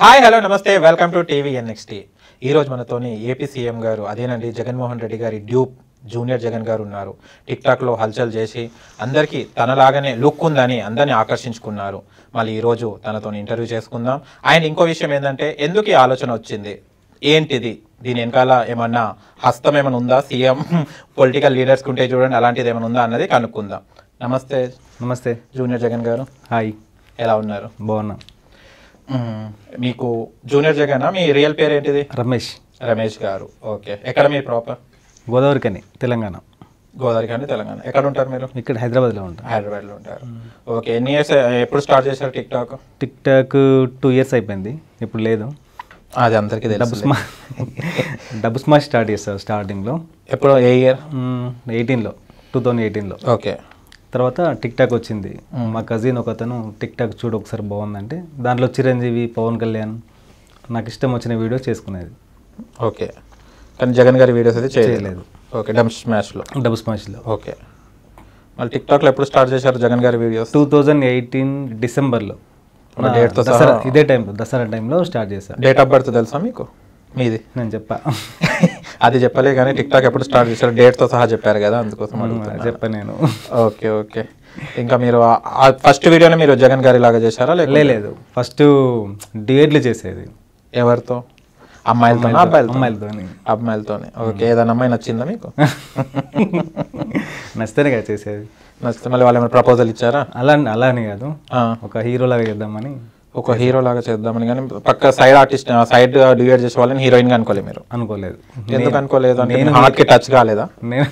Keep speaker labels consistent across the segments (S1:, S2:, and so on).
S1: Hi hello namaste welcome to TV NXT ఈ రోజు మనతోని ఏపీ సీఎం గారు అదేనండి జగన్మోహన్ రెడ్డి గారి డ్యూప్ జూనియర్ జగన్ గారు ఉన్నారు టిక్ టాక్లో హల్చల్ చేసి అందరికీ తనలాగానే లుక్ ఉందని అందరినీ ఆకర్షించుకున్నారు మళ్ళీ ఈరోజు తనతో ఇంటర్వ్యూ చేసుకుందాం ఆయన ఇంకో విషయం ఏంటంటే ఎందుకు ఈ ఆలోచన వచ్చింది ఏంటిది దీని వెనకాల ఏమన్నా హస్తం ఏమైనా ఉందా సీఎం పొలిటికల్ లీడర్స్కి ఉంటే చూడండి అలాంటిది ఏమైనా ఉందా అన్నది కనుక్కుందాం నమస్తే
S2: నమస్తే
S1: జూనియర్ జగన్ గారు
S2: హాయ్
S1: ఎలా ఉన్నారు
S2: బాగున్నా
S1: మ్మ్. మీకు జూనియర్ జగన్ మీ రియల్ పేరు ఏంటిది
S2: రమేష్
S1: రమేష్ గారు ఓకే ఎక్కడ మీ ప్రాపర్
S2: గోదావరికని తెలంగాణ
S1: గోదావరి కానీ తెలంగాణ ఎక్కడ ఉంటారు మీరు
S2: ఇక్కడ హైదరాబాద్లో ఉంటా
S1: హైదరాబాద్లో ఉంటారు ఓకే ఎన్ని ఇయర్స్ ఎప్పుడు స్టార్ట్ చేశారు TikTok
S2: TikTok two years అయిపోయింది ఇప్పుడు లేదు
S1: అది అందరికీ
S2: డబ్బు
S1: తెలుసు
S2: స్మా డబ్బు స్మాష్ స్టార్ట్ చేస్తారు స్టార్టింగ్లో
S1: ఎప్పుడు ఏ ఇయర్
S2: ఎయిటీన్లో టూ థౌజండ్ ఎయిటీన్లో
S1: ఓకే
S2: తర్వాత టిక్ టాక్ వచ్చింది మా కజిన్ ఒక అతను టిక్ టాక్ చూడు ఒకసారి బాగుందంటే దాంట్లో చిరంజీవి పవన్ కళ్యాణ్ నాకు ఇష్టం వచ్చిన వీడియోస్ చేసుకునేది
S1: ఓకే కానీ జగన్ గారి వీడియోస్ అయితే చేయలేదు
S2: చేయలేదు.
S1: ఓకే డమ్ స్మాష్లో
S2: డబ్బు స్మాష్లో
S1: ఓకే మళ్ళీ టిక్ టాక్లో ఎప్పుడు స్టార్ట్ చేశారు జగన్ గారి వీడియోస్
S2: టూ థౌజండ్ ఎయిటీన్ డిసెంబర్లో
S1: మన date తో
S2: దసరా ఇదే టైంలో దసరా టైంలో స్టార్ట్ చేశాను
S1: డేట్ ఆఫ్ బర్త్ తెలుసా మీకు మీది
S2: నేను చెప్పా
S1: అది చెప్పలే కానీ టిక్ టాక్ ఎప్పుడు స్టార్ట్ చేశారు డేట్తో సహా చెప్పారు కదా అందుకోసం అడుగుతున్నా.
S2: చెప్పా నేను
S1: ఓకే ఓకే ఇంకా మీరు ఫస్ట్ వీడియోని మీరు జగన్ గారి లాగా చేశారా లేక
S2: లే- లేదు ఫస్ట్ డివేట్లు చేసేది
S1: ఎవరితో అమ్మాయిలతో అబ్బాయిలతో
S2: అమ్మాయిలతోని
S1: అమ్మాయిలతోనే ఓకే ఏదైనా అమ్మాయి నచ్చిందా మీకు
S2: నచ్చితేనే కదా చేసేది
S1: నచ్చితే మళ్ళీ వాళ్ళు ఏమైనా ప్రపోజల్ ఇచ్చారా
S2: అలా అలా అని కాదు
S1: ఆ,
S2: ఒక హీరోలాగా చేద్దామని
S1: ఒక హీరో లాగా చేద్దామని కానీ పక్క సైడ్ ఆర్టిస్ట్ సైడ్ డివైడ్ చేసే వాళ్ళని హీరోయిన్ గా అనుకోలేదు మీరు
S2: అనుకోలేదు
S1: ఎందుకు అనుకోలేదు అంటే హార్ట్ కి టచ్ కాలేదా
S2: నేను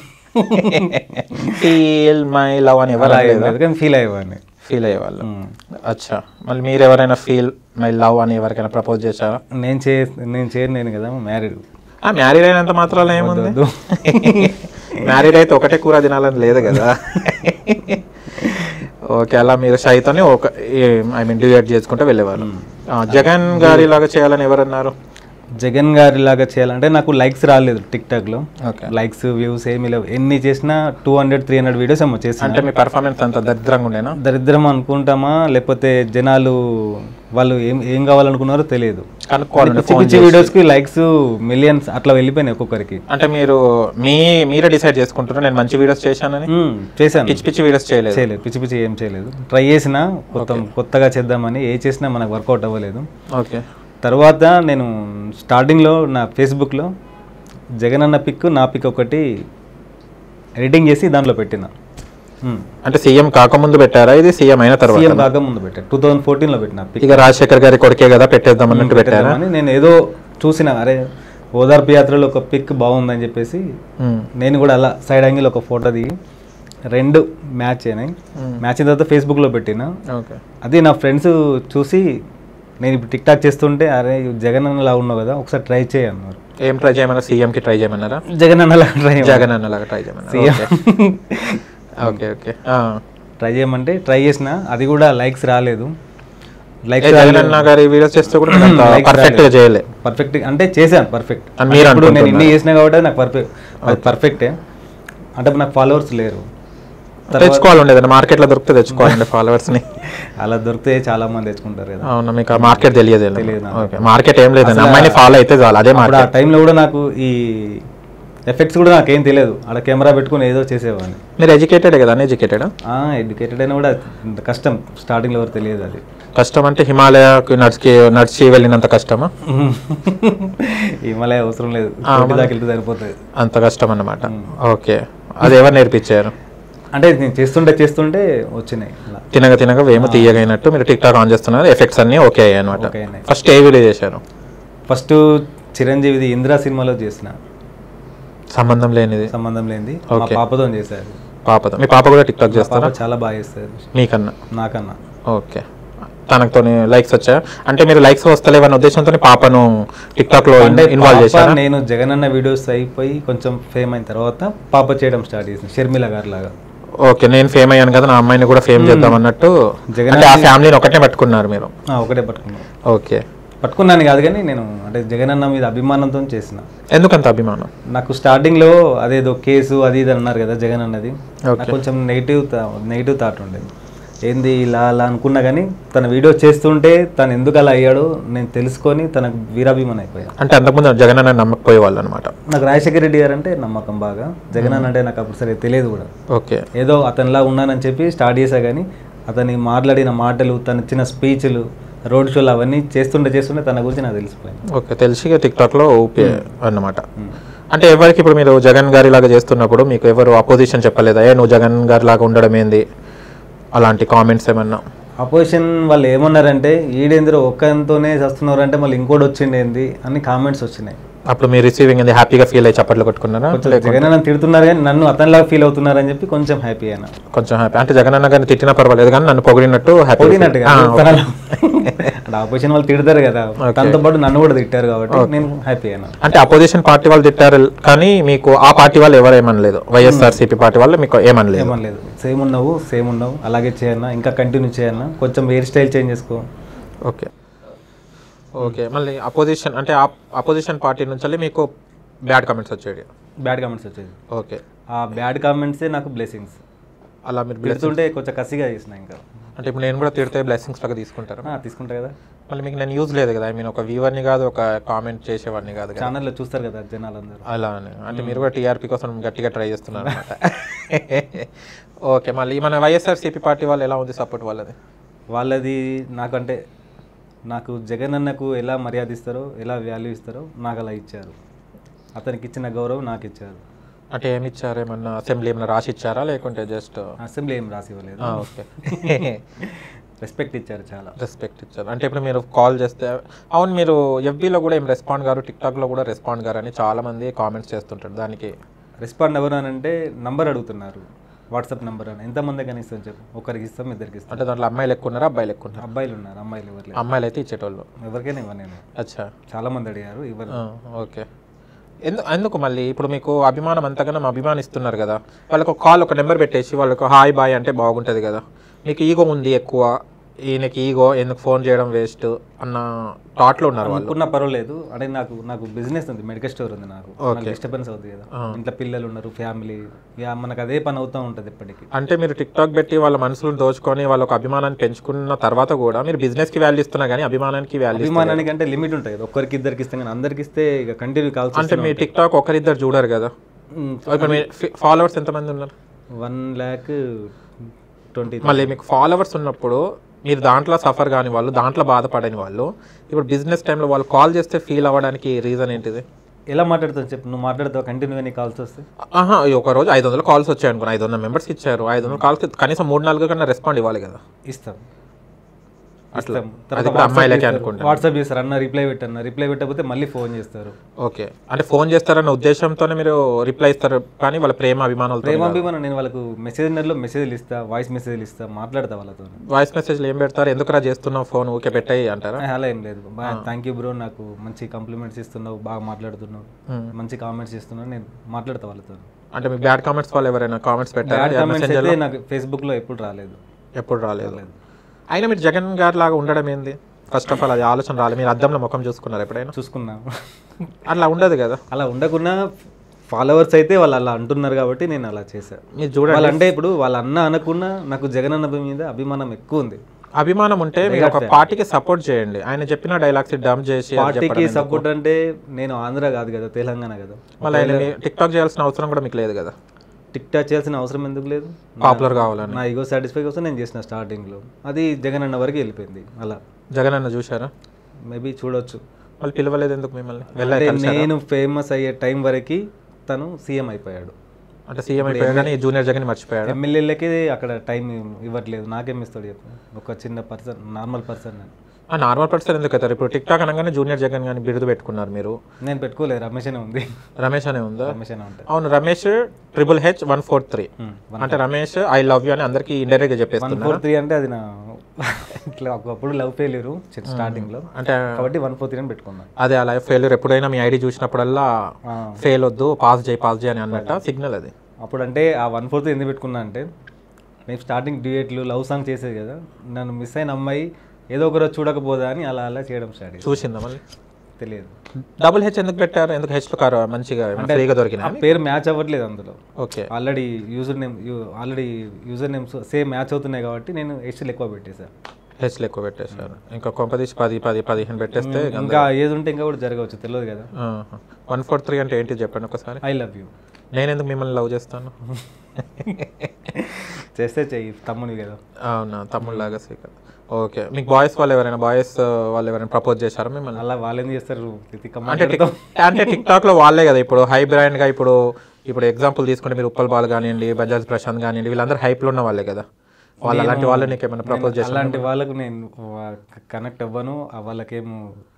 S1: ఫీల్ మై లవ్ అని ఎవరు
S2: అలా ఏం లేదు కానీ ఫీల్ అయ్యేవాడిని
S1: ఫీల్ అయ్యేవాళ్ళు అచ్చా మళ్ళీ మీరు ఎవరైనా ఫీల్ మై లవ్ అని ఎవరికైనా ప్రపోజ్ చేశారా
S2: నేను చే నేను చేయను నేను కదా మ్యారీడ్
S1: ఆ మ్యారీడ్ అయినంత మాత్రాలు ఏముంది
S2: వద్దు.
S1: మ్యారీడ్ అయితే ఒకటే కూర తినాలని లేదు కదా ఓకే అలా మీరు షైతోని ఒక ఐ మీన్ డివైడ్ చేసుకుంటూ వెళ్ళేవాళ్ళు ఆ, జగన్ గారి లాగా చేయాలని ఎవరన్నారు
S2: జగన్ గారి లాగా చేయాలంటే నాకు లైక్స్ రాలేదు టిక్ టాక్లో
S1: ఓకే
S2: లైక్స్ వ్యూస్ ఏమీ లేవు ఎన్ని చేసినా two hundred three hundred videos ఏమో చేసిన
S1: అంటే మీ పర్ఫార్మెన్స్ అంత దరిద్రంగా ఉండేనా
S2: దరిద్రం అనుకుంటామా లేకపోతే జనాలు వాళ్ళు ఏం ఏం కావాలనుకున్నారో తెలియదు
S1: కనుక్కోవాలండి
S2: పిచ్చి పిచ్చి వీడియోస్కి లైక్స్ మిలియన్స్ అట్లా వెళ్ళిపోయినాయి ఒక్కొక్కరికి
S1: అంటే మీరు మీ మీరే డిసైడ్ చేసుకుంటారు నేను మంచి వీడియోస్ చేశానని
S2: మ్మ్, చేశాను
S1: పిచ్చి పిచ్చి వీడియోస్ చేయలేదు
S2: చేయలేదు పిచ్చి పిచ్చి ఏం చేయలేదు ట్రై చేసినా కొత్త కొత్తగా చేద్దామని ఏ చేసినా మనకు వర్కౌట్ అవ్వలేదు
S1: ఓకే
S2: తర్వాత నేను స్టార్టింగ్లో నా ఫేస్బుక్లో జగన్ అన్న పిక్ నా పిక్ ఒకటి ఎడిటింగ్ చేసి దాంట్లో పెట్టిన
S1: అంటే సీఎం కాకముందు పెట్టారా ఇది సీఎం అయిన తర్వాత
S2: సీఎం కాక ముందు పెట్టాను టూ థౌజండ్ ఫోర్టీన్లో పెట్టిన పిక్
S1: ఇక రాజశేఖర్ గారి కొడుకే కదా పెట్టేద్దాం అన్నట్టు పెట్టారా
S2: అని నేను ఏదో చూసిన అరే ఓదార్పు యాత్రలో ఒక పిక్ బాగుందని చెప్పేసి
S1: మ్మ్.
S2: నేను కూడా అలా సైడ్ యాంగిల్ ఒక ఫోటో దిగి రెండు మ్యాచ్ అయినాయి మ్యాచ్ అయిన తర్వాత ఫేస్బుక్లో పెట్టిన
S1: ఓకే
S2: అది నా ఫ్రెండ్స్ చూసి నేను ఇప్పుడు టిక్ టాక్ చేస్తుంటే అరే జగన్ అన్నలా ఉన్నావు కదా ఒకసారి ట్రై చేయి అన్నారు
S1: ఏం ట్రై చేయమన్నా సీఎం కి ట్రై చేయమన్నారా
S2: జగన్ అన్నలా ట్రై
S1: జగన్ అన్నలాగా ట్రై చేయమన్నారు ఓకే ఓకే ఆ.
S2: ట్రై చేయమంటే ట్రై చేసిన అది కూడా లైక్స్ రాలేదు
S1: ఏ
S2: లైక్స్
S1: జగన్ అన్న గారి వీడియోస్ చేస్తే కూడా మీరు అంత
S2: Likes
S1: పర్ఫెక్ట్ గా చేయలే
S2: పర్ఫెక్ట్ అంటే చేశాను పర్ఫెక్ట్
S1: అని మీరు
S2: ఇప్పుడు నేను
S1: అనుకుంటున్నారు.
S2: ఇన్ని చేసినా కాబట్టి అది నాకు పర్ఫెక్ట్ అది పర్ఫెక్టే అంటే ఇప్పుడు నాకు ఫాలోవర్స్ లేరు
S1: తెచ్చుకోవాలండి ఏదైనా మార్కెట్ లో దొరికితే తెచ్చుకోవాలండి ఫాలోవర్స్ ని
S2: అలా దొరికితే చాలా మంది తెచ్చుకుంటారు కదా
S1: అవునా మీకు ఆ మార్కెట్ తెలియదు
S2: తెలియదు నాకు.
S1: ఓకే మార్కెట్ ఏం లేదండి అమ్మాయిని ఫాలో అయితే చాలు అదే
S2: అప్పుడు
S1: మార్కెట్
S2: ఆ టైంలో కూడా నాకు ఈ ఎఫెక్ట్స్ కూడా నాకేం తెలియదు అక్కడ కెమెరా పెట్టుకుని ఏదో చేసేవాడిని
S1: మీరు ఎడ్యుకేటెడ్ కదా ఎడ్యుకేటెడ్
S2: ఎడ్యుకేటెడ్ అయినా కూడా ఇంత కష్టం స్టార్టింగ్లో ఎవరు తెలియదు అది
S1: కష్టం అంటే హిమాలయకు నడిచి నడిచి వెళ్ళినంత కష్టమా
S2: హిమాలయ అవసరం లేదు కోటి దాకా వెళ్తే సరిపోతుంది
S1: అంత కష్టం అన్నమాట ఓకే అది ఎవరు నేర్పించారు
S2: అంటే నేను చేస్తుంటే చేస్తుంటే వచ్చినాయి అలా
S1: తినగ తినగ వేము తీయగైనట్టు మీరు టిక్ టాక్ ఆన్ చేస్తున్నారు ఎఫెక్ట్స్ అన్ని ఓకే అయ్యాయి అనమాట
S2: ఓకే అయినాయి.
S1: ఫస్ట్ ఏ వీడియో చేశారు
S2: ఫస్ట్ చిరంజీవిది ఇందిరా సినిమాలో చేసిన
S1: సంబంధం లేనిది
S2: సంబంధం లేనిది మా పాపతో చేశారు
S1: పాపతో మీ పాప కూడా టిక్ టాక్ చేస్తారా
S2: పాప చాలా బాగా చేస్తారు
S1: మీకన్నా
S2: నాకన్నా
S1: ఓకే తనతో లైక్స్ వచ్చాయా అంటే మీరు లైక్స్ వస్తలేవన్న ఉద్దేశంతో పాపను టిక్ టాక్ లో ఇన్వాల్వ్
S2: పాప
S1: చేశారా
S2: నేను జగన్ అన్న వీడియోస్ అయిపోయి కొంచెం ఫేమ్ అయిన తర్వాత పాప చేయడం స్టార్ట్ చేసింది షర్మిల గారి లాగా
S1: ఓకే నేను ఫేమ్ అయ్యాను కదా నా అమ్మాయిని కూడా ఫేమ్ చేద్దాం అన్నట్టు
S2: జగన్
S1: అంటే ఆ ఫ్యామిలీని ఒకటే పట్టుకున్నారు మీరు
S2: ఆ, ఒకటే పట్టుకున్నాను
S1: ఓకే
S2: పట్టుకున్నాను కాదు కానీ నేను అంటే జగన్ అన్న మీద అభిమానంతో చేసిన
S1: ఎందుకంత అభిమానం
S2: నాకు స్టార్టింగ్లో అదేదో కేసు అది ఇది అన్నారు కదా జగన్ అన్నది నాకు కొంచెం నెగిటివ్ నెగిటివ్ థాట్ ఉండేది ఏంది ఇలా అలా అనుకున్నా కానీ తన వీడియో చేస్తుంటే తను ఎందుకు అలా అయ్యాడో నేను తెలుసుకొని తనకు వీరాభిమాన్ అయిపోయాను
S1: అంటే అంతకుముందు జగన్ అన్న నమ్మకపోయేవాళ్ళు అనమాట
S2: నాకు రాజశేఖర రెడ్డి గారు అంటే నమ్మకం బాగా జగన్ అన్న అంటే నాకు అప్పుడు సరే తెలియదు కూడా
S1: ఓకే
S2: ఏదో అతనిలా ఉన్నానని చెప్పి స్టార్ట్ చేశా కానీ అతని మాట్లాడిన మాటలు తను ఇచ్చిన స్పీచ్లు రోడ్ షోలు అవన్నీ చేస్తుంటే చేస్తుంటే తన గురించి నాకు తెలిసిపోయింది
S1: ఓకే తెలిసి ఇక టిక్టాక్లో ఊపి అన్నమాట అంటే ఎవరికి ఇప్పుడు మీరు జగన్ గారి లాగా చేస్తున్నప్పుడు మీకు ఎవరు అపోజిషన్ చెప్పలేదా ఏ నువ్వు జగన్ గారి లాగా ఉండడం ఏంది అలాంటి కామెంట్స్ ఏమన్నా
S2: అపోజిషన్ వాళ్ళు ఏమన్నారంటే ఈడేంద్ర ఒక్కరితోనే చేస్తున్నారు అంటే మళ్ళీ ఇంకోటి వచ్చిండేంది అని కామెంట్స్ వచ్చినాయి
S1: అప్పుడు మీరు రిసీవింగ్ అది హ్యాపీగా ఫీల్ అయ్యి చప్పట్లు కొట్టుకున్నారా
S2: కొంచెం జగన్ అన్న తిడుతున్నారు కానీ నన్ను అతనిలాగా ఫీల్ అవుతున్నారని చెప్పి కొంచెం హ్యాపీ అయినా
S1: కొంచెం హ్యాపీ అంటే జగన్ అన్న గారిని తిట్టినా పర్వాలేదు కానీ నన్ను పొగిడినట్టు హ్యాపీ
S2: పొగిడినట్టుగా అంటే ఆపోజిషన్ వాళ్ళు తిడతారు కదా తనతో పాటు నన్ను కూడా తిట్టారు కాబట్టి నేను హ్యాపీ అయినా
S1: అంటే అపోజిషన్ పార్టీ వాళ్ళు తిట్టారు కానీ మీకు ఆ పార్టీ వాళ్ళు ఎవరు ఏమనలేదు వైఎస్ఆర్సీపీ పార్టీ వాళ్ళు మీకు ఏమనలేదు
S2: ఏమనలేదు సేమ్ ఉన్నావు సేమ్ ఉన్నావు అలాగే చేయన్నా ఇంకా కంటిన్యూ చేయన్నా కొంచెం హెయిర్ స్టైల్ చేంజ్ చేసుకో
S1: ఓకే ఓకే మళ్ళీ అపోజిషన్ అంటే అపోజిషన్ పార్టీ నుంచి మీకు బ్యాడ్ కామెంట్స్ వచ్చేవి
S2: బ్యాడ్ కామెంట్స్ వచ్చేది
S1: ఓకే
S2: ఆ బ్యాడ్ కామెంట్సే నాకు బ్లెస్సింగ్స్
S1: అలా మీరు bless-
S2: తిడుతుంటే కొంచెం కసిగా చేసిన ఇంకా
S1: అంటే ఇప్పుడు నేను కూడా తిడితే బ్లెస్సింగ్స్ లాగా తీసుకుంటారు
S2: ఆ, తీసుకుంటా కదా
S1: మళ్ళీ మీకు నేను యూజ్ లేదు కదా ఐ మీన్ ఒక వ్యూవర్ని కాదు ఒక కామెంట్ చేసేవాడిని కాదు కదా
S2: ఛానల్లో చూస్తారు కదా జనాలందరూ
S1: అలా అని అంటే మీరు కూడా టీఆర్పీ కోసం గట్టిగా ట్రై చేస్తున్నారు అనమాట ఓకే మళ్ళీ మన వైఎస్ఆర్సీపీ పార్టీ వాళ్ళు ఎలా ఉంది సపోర్ట్ వాళ్ళది
S2: వాళ్ళది నాకంటే నాకు జగన్ అన్నకు ఎలా మర్యాద ఇస్తారో ఎలా వాల్యూ ఇస్తారో నాకు అలా ఇచ్చారు అతనికి ఇచ్చిన గౌరవం నాకు ఇచ్చారు
S1: అంటే ఏమి ఇచ్చారు ఏమన్నా అసెంబ్లీ ఏమన్నా రాసి ఇచ్చారా లేకుంటే జస్ట్
S2: అసెంబ్లీ ఏం రాసి ఇవ్వలేదు
S1: ఓకే
S2: రెస్పెక్ట్ ఇచ్చారు చాలా
S1: రెస్పెక్ట్ ఇచ్చారు అంటే ఇప్పుడు మీరు కాల్ చేస్తే అవును మీరు ఎఫ్బీలో కూడా ఏం రెస్పాండ్ గారు టిక్టాక్లో కూడా రెస్పాండ్ గారు అని చాలా మంది కామెంట్స్ చేస్తుంటారు దానికి
S2: రెస్పాండ్ ఎవరు అని అంటే నంబర్ అడుగుతున్నారు వాట్సాప్ నెంబర్ అని ఎంతమంది కానీ ఇస్తాం చెప్పు ఒకరికి ఇస్తాం ఇద్దరికి ఇస్తాం
S1: అంటే దాంట్లో అమ్మాయిలు ఎక్కువ ఉన్నారా అబ్బాయిలు ఎక్కువ ఉన్నారా
S2: అబ్బాయిలు ఉన్నారు అమ్మాయిలు ఎవరు లేరు
S1: అమ్మాయిలు అయితే ఇచ్చేటోళ్ళు
S2: ఎవరికైనా ఇవ్వను నేను
S1: అచ్చా
S2: చాలా మంది అడిగారు ఇవ్వరు
S1: ఆ, ఓకే ఎందు ఎందుకు మళ్ళీ ఇప్పుడు మీకు అభిమానం అంతగానో అభిమానిస్తున్నారు కదా వాళ్ళకు కాల్ ఒక నెంబర్ పెట్టేసి వాళ్ళకు హాయ్ బాయ్ అంటే బాగుంటుంది కదా మీకు ఈగో ఉంది ఎక్కువ ఈయనకి ఈగో ఎందుకు ఫోన్ చేయడం వేస్ట్ అన్న థాట్లో ఉన్నారు వాళ్ళు
S2: అనుకున్నా పర్వాలేదు అంటే నాకు నాకు బిజినెస్ ఉంది మెడికల్ స్టోర్ ఉంది నాకు నాకు డిస్టర్బెన్స్ అవుతుంది కదా ఇంట్లో పిల్లలు ఉన్నారు ఫ్యామిలీ ఇక మనకు అదే పని అవుతూ ఉంటుంది ఎప్పటికీ
S1: అంటే మీరు టిక్ టాక్ పెట్టి వాళ్ళ మనసులను దోచుకొని వాళ్ళ ఒక అభిమానాన్ని పెంచుకున్న తర్వాత కూడా మీరు బిజినెస్ కి వాల్యూ ఇస్తున్నా కానీ అభిమానానికి వాల్యూ
S2: అభిమానానికి అంటే లిమిట్ ఉంటుంది కదా ఒక్కరికి ఇద్దరికి ఇస్తాం కానీ అందరికి ఇస్తే ఇక కంటిన్యూ కాల్సి
S1: అంటే మీ టిక్ టాక్ ఒకరిద్దరు చూడరు కదా ఇప్పుడు మీ ఫాలోవర్స్ ఎంతమంది ఉన్నారు
S2: వన్ ల్యాక్ ట్వంటీ
S1: మళ్ళీ మీకు ఫాలోవర్స్ ఉన్నప్పుడు మీరు దాంట్లో సఫర్ కాని వాళ్ళు దాంట్లో బాధపడని వాళ్ళు ఇప్పుడు బిజినెస్ టైంలో వాళ్ళు కాల్ చేస్తే ఫీల్ అవ్వడానికి రీజన్ ఏంటిది
S2: ఎలా మాట్లాడుతావు చెప్పు నువ్వు మాట్లాడతావు కంటిన్యూగా నీకు కాల్స్ వస్తే
S1: ఆహా ఈ ఒక రోజు ఐదు వందలు కాల్స్ వచ్చాయి అనుకున్నా ఐదు వందల మెంబర్స్ ఇచ్చారు ఐదు వందల కాల్స్ కనీసం మూడు నాలుగు కన్నా రెస్పాండ్ ఇవ్వాలి కదా
S2: ఇస్తాం
S1: అట్లా
S2: ఇస్తాం.
S1: అది కూడా అమ్మాయిలకే అనుకుంటా
S2: వాట్సాప్ చేస్తారు అన్న రిప్లై పెట్టన్న రిప్లై పెట్టకపోతే మళ్ళీ ఫోన్ చేస్తారు
S1: ఓకే అంటే ఫోన్ చేస్తారన్న ఉద్దేశంతోనే మీరు రిప్లై ఇస్తారు కానీ వాళ్ళ ప్రేమ అభిమానాలతో
S2: ప్రేమాభిమానం నేను వాళ్ళకు మెసేజ్లో మెసేజ్లు ఇస్తా వాయిస్ మెసేజ్లు ఇస్తా మాట్లాడతా వాళ్ళతో
S1: వాయిస్ మెసేజ్లు ఏం పెడతారు ఎందుకురా చేస్తున్నావు ఫోన్ ఊకే పెట్టాయి అంటారా
S2: అలా ఏం లేదు థ్యాంక్ యూ బ్రో నాకు మంచి కాంప్లిమెంట్స్ ఇస్తున్నావు బాగా మాట్లాడుతున్నావు మంచి కామెంట్స్ ఇస్తున్నావు నేను మాట్లాడతా వాళ్ళతో
S1: అంటే మీ బ్యాడ్ కామెంట్స్ వాళ్ళు ఎవరైనా కామెంట్స్ పెట్టారా
S2: బ్యాడ్ కామెంట్స్ అయితే నాకు ఫేస్బుక్లో ఎప్పుడు రాలేదు
S1: ఎప్పుడు రాలేదు అయినా మీరు జగన్ గారి లాగా ఉండడం ఏంది ఫస్ట్ ఆఫ్ ఆల్ అది ఆలోచన రాలేదు మీరు అద్దంలో ముఖం చూసుకున్నారు ఎప్పుడైనా
S2: చూసుకున్నా
S1: అట్లా ఉండదు కదా
S2: అలా ఉండకుండా ఫాలోవర్స్ అయితే వాళ్ళు అలా అంటున్నారు కాబట్టి నేను అలా చేశాను
S1: మీరు చూడండి
S2: వాళ్ళు అంటే ఇప్పుడు వాళ్ళ అన్న అనకున్నా నాకు జగన్ అన్న మీద అభిమానం ఎక్కువ ఉంది
S1: అభిమానం ఉంటే మీరు ఒక పార్టీకి సపోర్ట్ చేయండి ఆయన చెప్పిన డైలాగ్స్ డమ్ చేసి అది
S2: పార్టీకి సపోర్ట్ అంటే నేను ఆంధ్ర కాదు కదా తెలంగాణ కదా
S1: మళ్ళీ ఆయన టిక్ టాక్ చేయాల్సిన అవసరం కూడా మీకు లేదు కదా
S2: టిక్ టాక్ చేయాల్సిన అవసరం ఎందుకు లేదు
S1: పాపులర్ కావాలని
S2: నా ఈగో సాటిస్ఫై కోసం నేను చేసిన స్టార్టింగ్లో అది జగన్ అన్న వరకు వెళ్ళిపోయింది అలా
S1: జగన్ అన్న చూసారా
S2: మేబీ చూడొచ్చు
S1: మళ్ళీ పిలవలేదు ఎందుకు మిమ్మల్ని వెళ్ళా
S2: అంటే నేను ఫేమస్ అయ్యే టైం వరకు తను సీఎం అయిపోయాడు
S1: అంటే సీఎం అయిపోయాడు కానీ జూనియర్ జగన్ మర్చిపోయాడు
S2: ఎమ్మెల్యేలకి అక్కడ టైం ఇవ్వట్లేదు నాకేం ఇస్తాడు చెప్పు ఒక చిన్న పర్సన్ నార్మల్ పర్సన్
S1: ఆ నార్మల్ పర్సన్ ఎందుకు అవుతారు ఇప్పుడు టిక్ టాక్ అనగానే జూనియర్ జగన్ కానీ బిరుదు పెట్టుకున్నారు మీరు
S2: నేను పెట్టుకోలేదు రమేష్ అనే ఉంది
S1: రమేష్ అనే ఉందా
S2: రమేష్ అనే ఉంటాయి
S1: అవును Ramesh triple H one four three అంటే రమేష్ ఐ లవ్ యూ అని అందరికి ఇండైరెక్ట్ గా
S2: వన్
S1: చెప్పేస్తున్నా
S2: ఫోర్ త్రీ అంటే అది నా ఇట్లా ఒకప్పుడు లవ్ ఫెయిల్యూర్ స్టార్టింగ్ లో
S1: అంటే
S2: కాబట్టి వన్ ఫోర్ త్రీ అని పెట్టుకున్నాను
S1: అదే అలా ఫెయిల్యూర్ ఎప్పుడైనా మీ ఐడి చూసినప్పుడల్లా
S2: ఆ.
S1: ఫెయిల్ వద్దు పాస్ చేయి పాస్ చేయి అని అన్నట్ట సిగ్నల్ అది
S2: అప్పుడు అంటే ఆ వన్ ఫోర్ త్రీ ఎందుకు పెట్టుకున్నా అంటే నేను స్టార్టింగ్ డ్యూయట్లు లవ్ సాంగ్ చేసేది కదా నన్ను మిస్ అయిన అమ్మాయి ఏదో ఒక రోజు చూడకపోదా అని అలా అలా చేయడం స్టార్ట్ చేశాను
S1: చూసిందా మళ్ళీ
S2: తెలియదు
S1: డబుల్ హెచ్ ఎందుకు పెట్టారు ఎందుకు హెచ్ కారు మంచిగా ఫ్రీగా దొరికినా
S2: ఆ పేరు మ్యాచ్ అవ్వట్లేదు అందులో
S1: okay
S2: already user name already user names same match అవుతున్నాయి కాబట్టి నేను హెచ్లు ఎక్కువ పెట్టేశాను
S1: హెచ్లు ఎక్కువ పెట్టేశారు ఇంకా కొంపదీసి పది పది పదిహేను పెట్టేస్తే
S2: ఇంకా ఏది ఉంటే ఇంకా కూడా జరగవచ్చు తెలియదు కదా
S1: వన్ ఫోర్ త్రీ అంటే ఏంటి చెప్పండి ఒకసారి
S2: ఐ లవ్ యూ
S1: నేను ఎందుకు మిమ్మల్ని లవ్ చేస్తాను
S2: చేస్తే చెయ్యి తమ్ముని కదా
S1: అవునా తమ్ముళ్ళలాగా సీకర్ ఓకే మీకు బాయ్స్ వాళ్ళు ఎవరైనా బాయ్స్ వాళ్ళు ఎవరైనా ప్రపోజ్ చేశారా మిమ్మల్ని
S2: అలా వాళ్ళు ఏం చేస్తారు తిక్కమ్మ
S1: అంటే టిక్ అంటే టిక్ టాక్ లో వాళ్ళే కదా ఇప్పుడు హై బ్రాండ్ గా ఇప్పుడు ఇప్పుడు ఎగ్జాంపుల్ తీసుకుంటే మీరు ఉప్పల్ బాల్ కానివ్వండి బజాజ్ ప్రశాంత్ కానివ్వండి వీళ్ళందరూ హైప్ లో ఉన్న వాళ్ళే కదా వాళ్ళు అలాంటి వాళ్ళు నీకు ఏమైనా ప్రపోజ్ చేశారు
S2: అలాంటి వాళ్ళకు నేను కనెక్ట్ అవ్వను ఆ వాళ్ళకేమో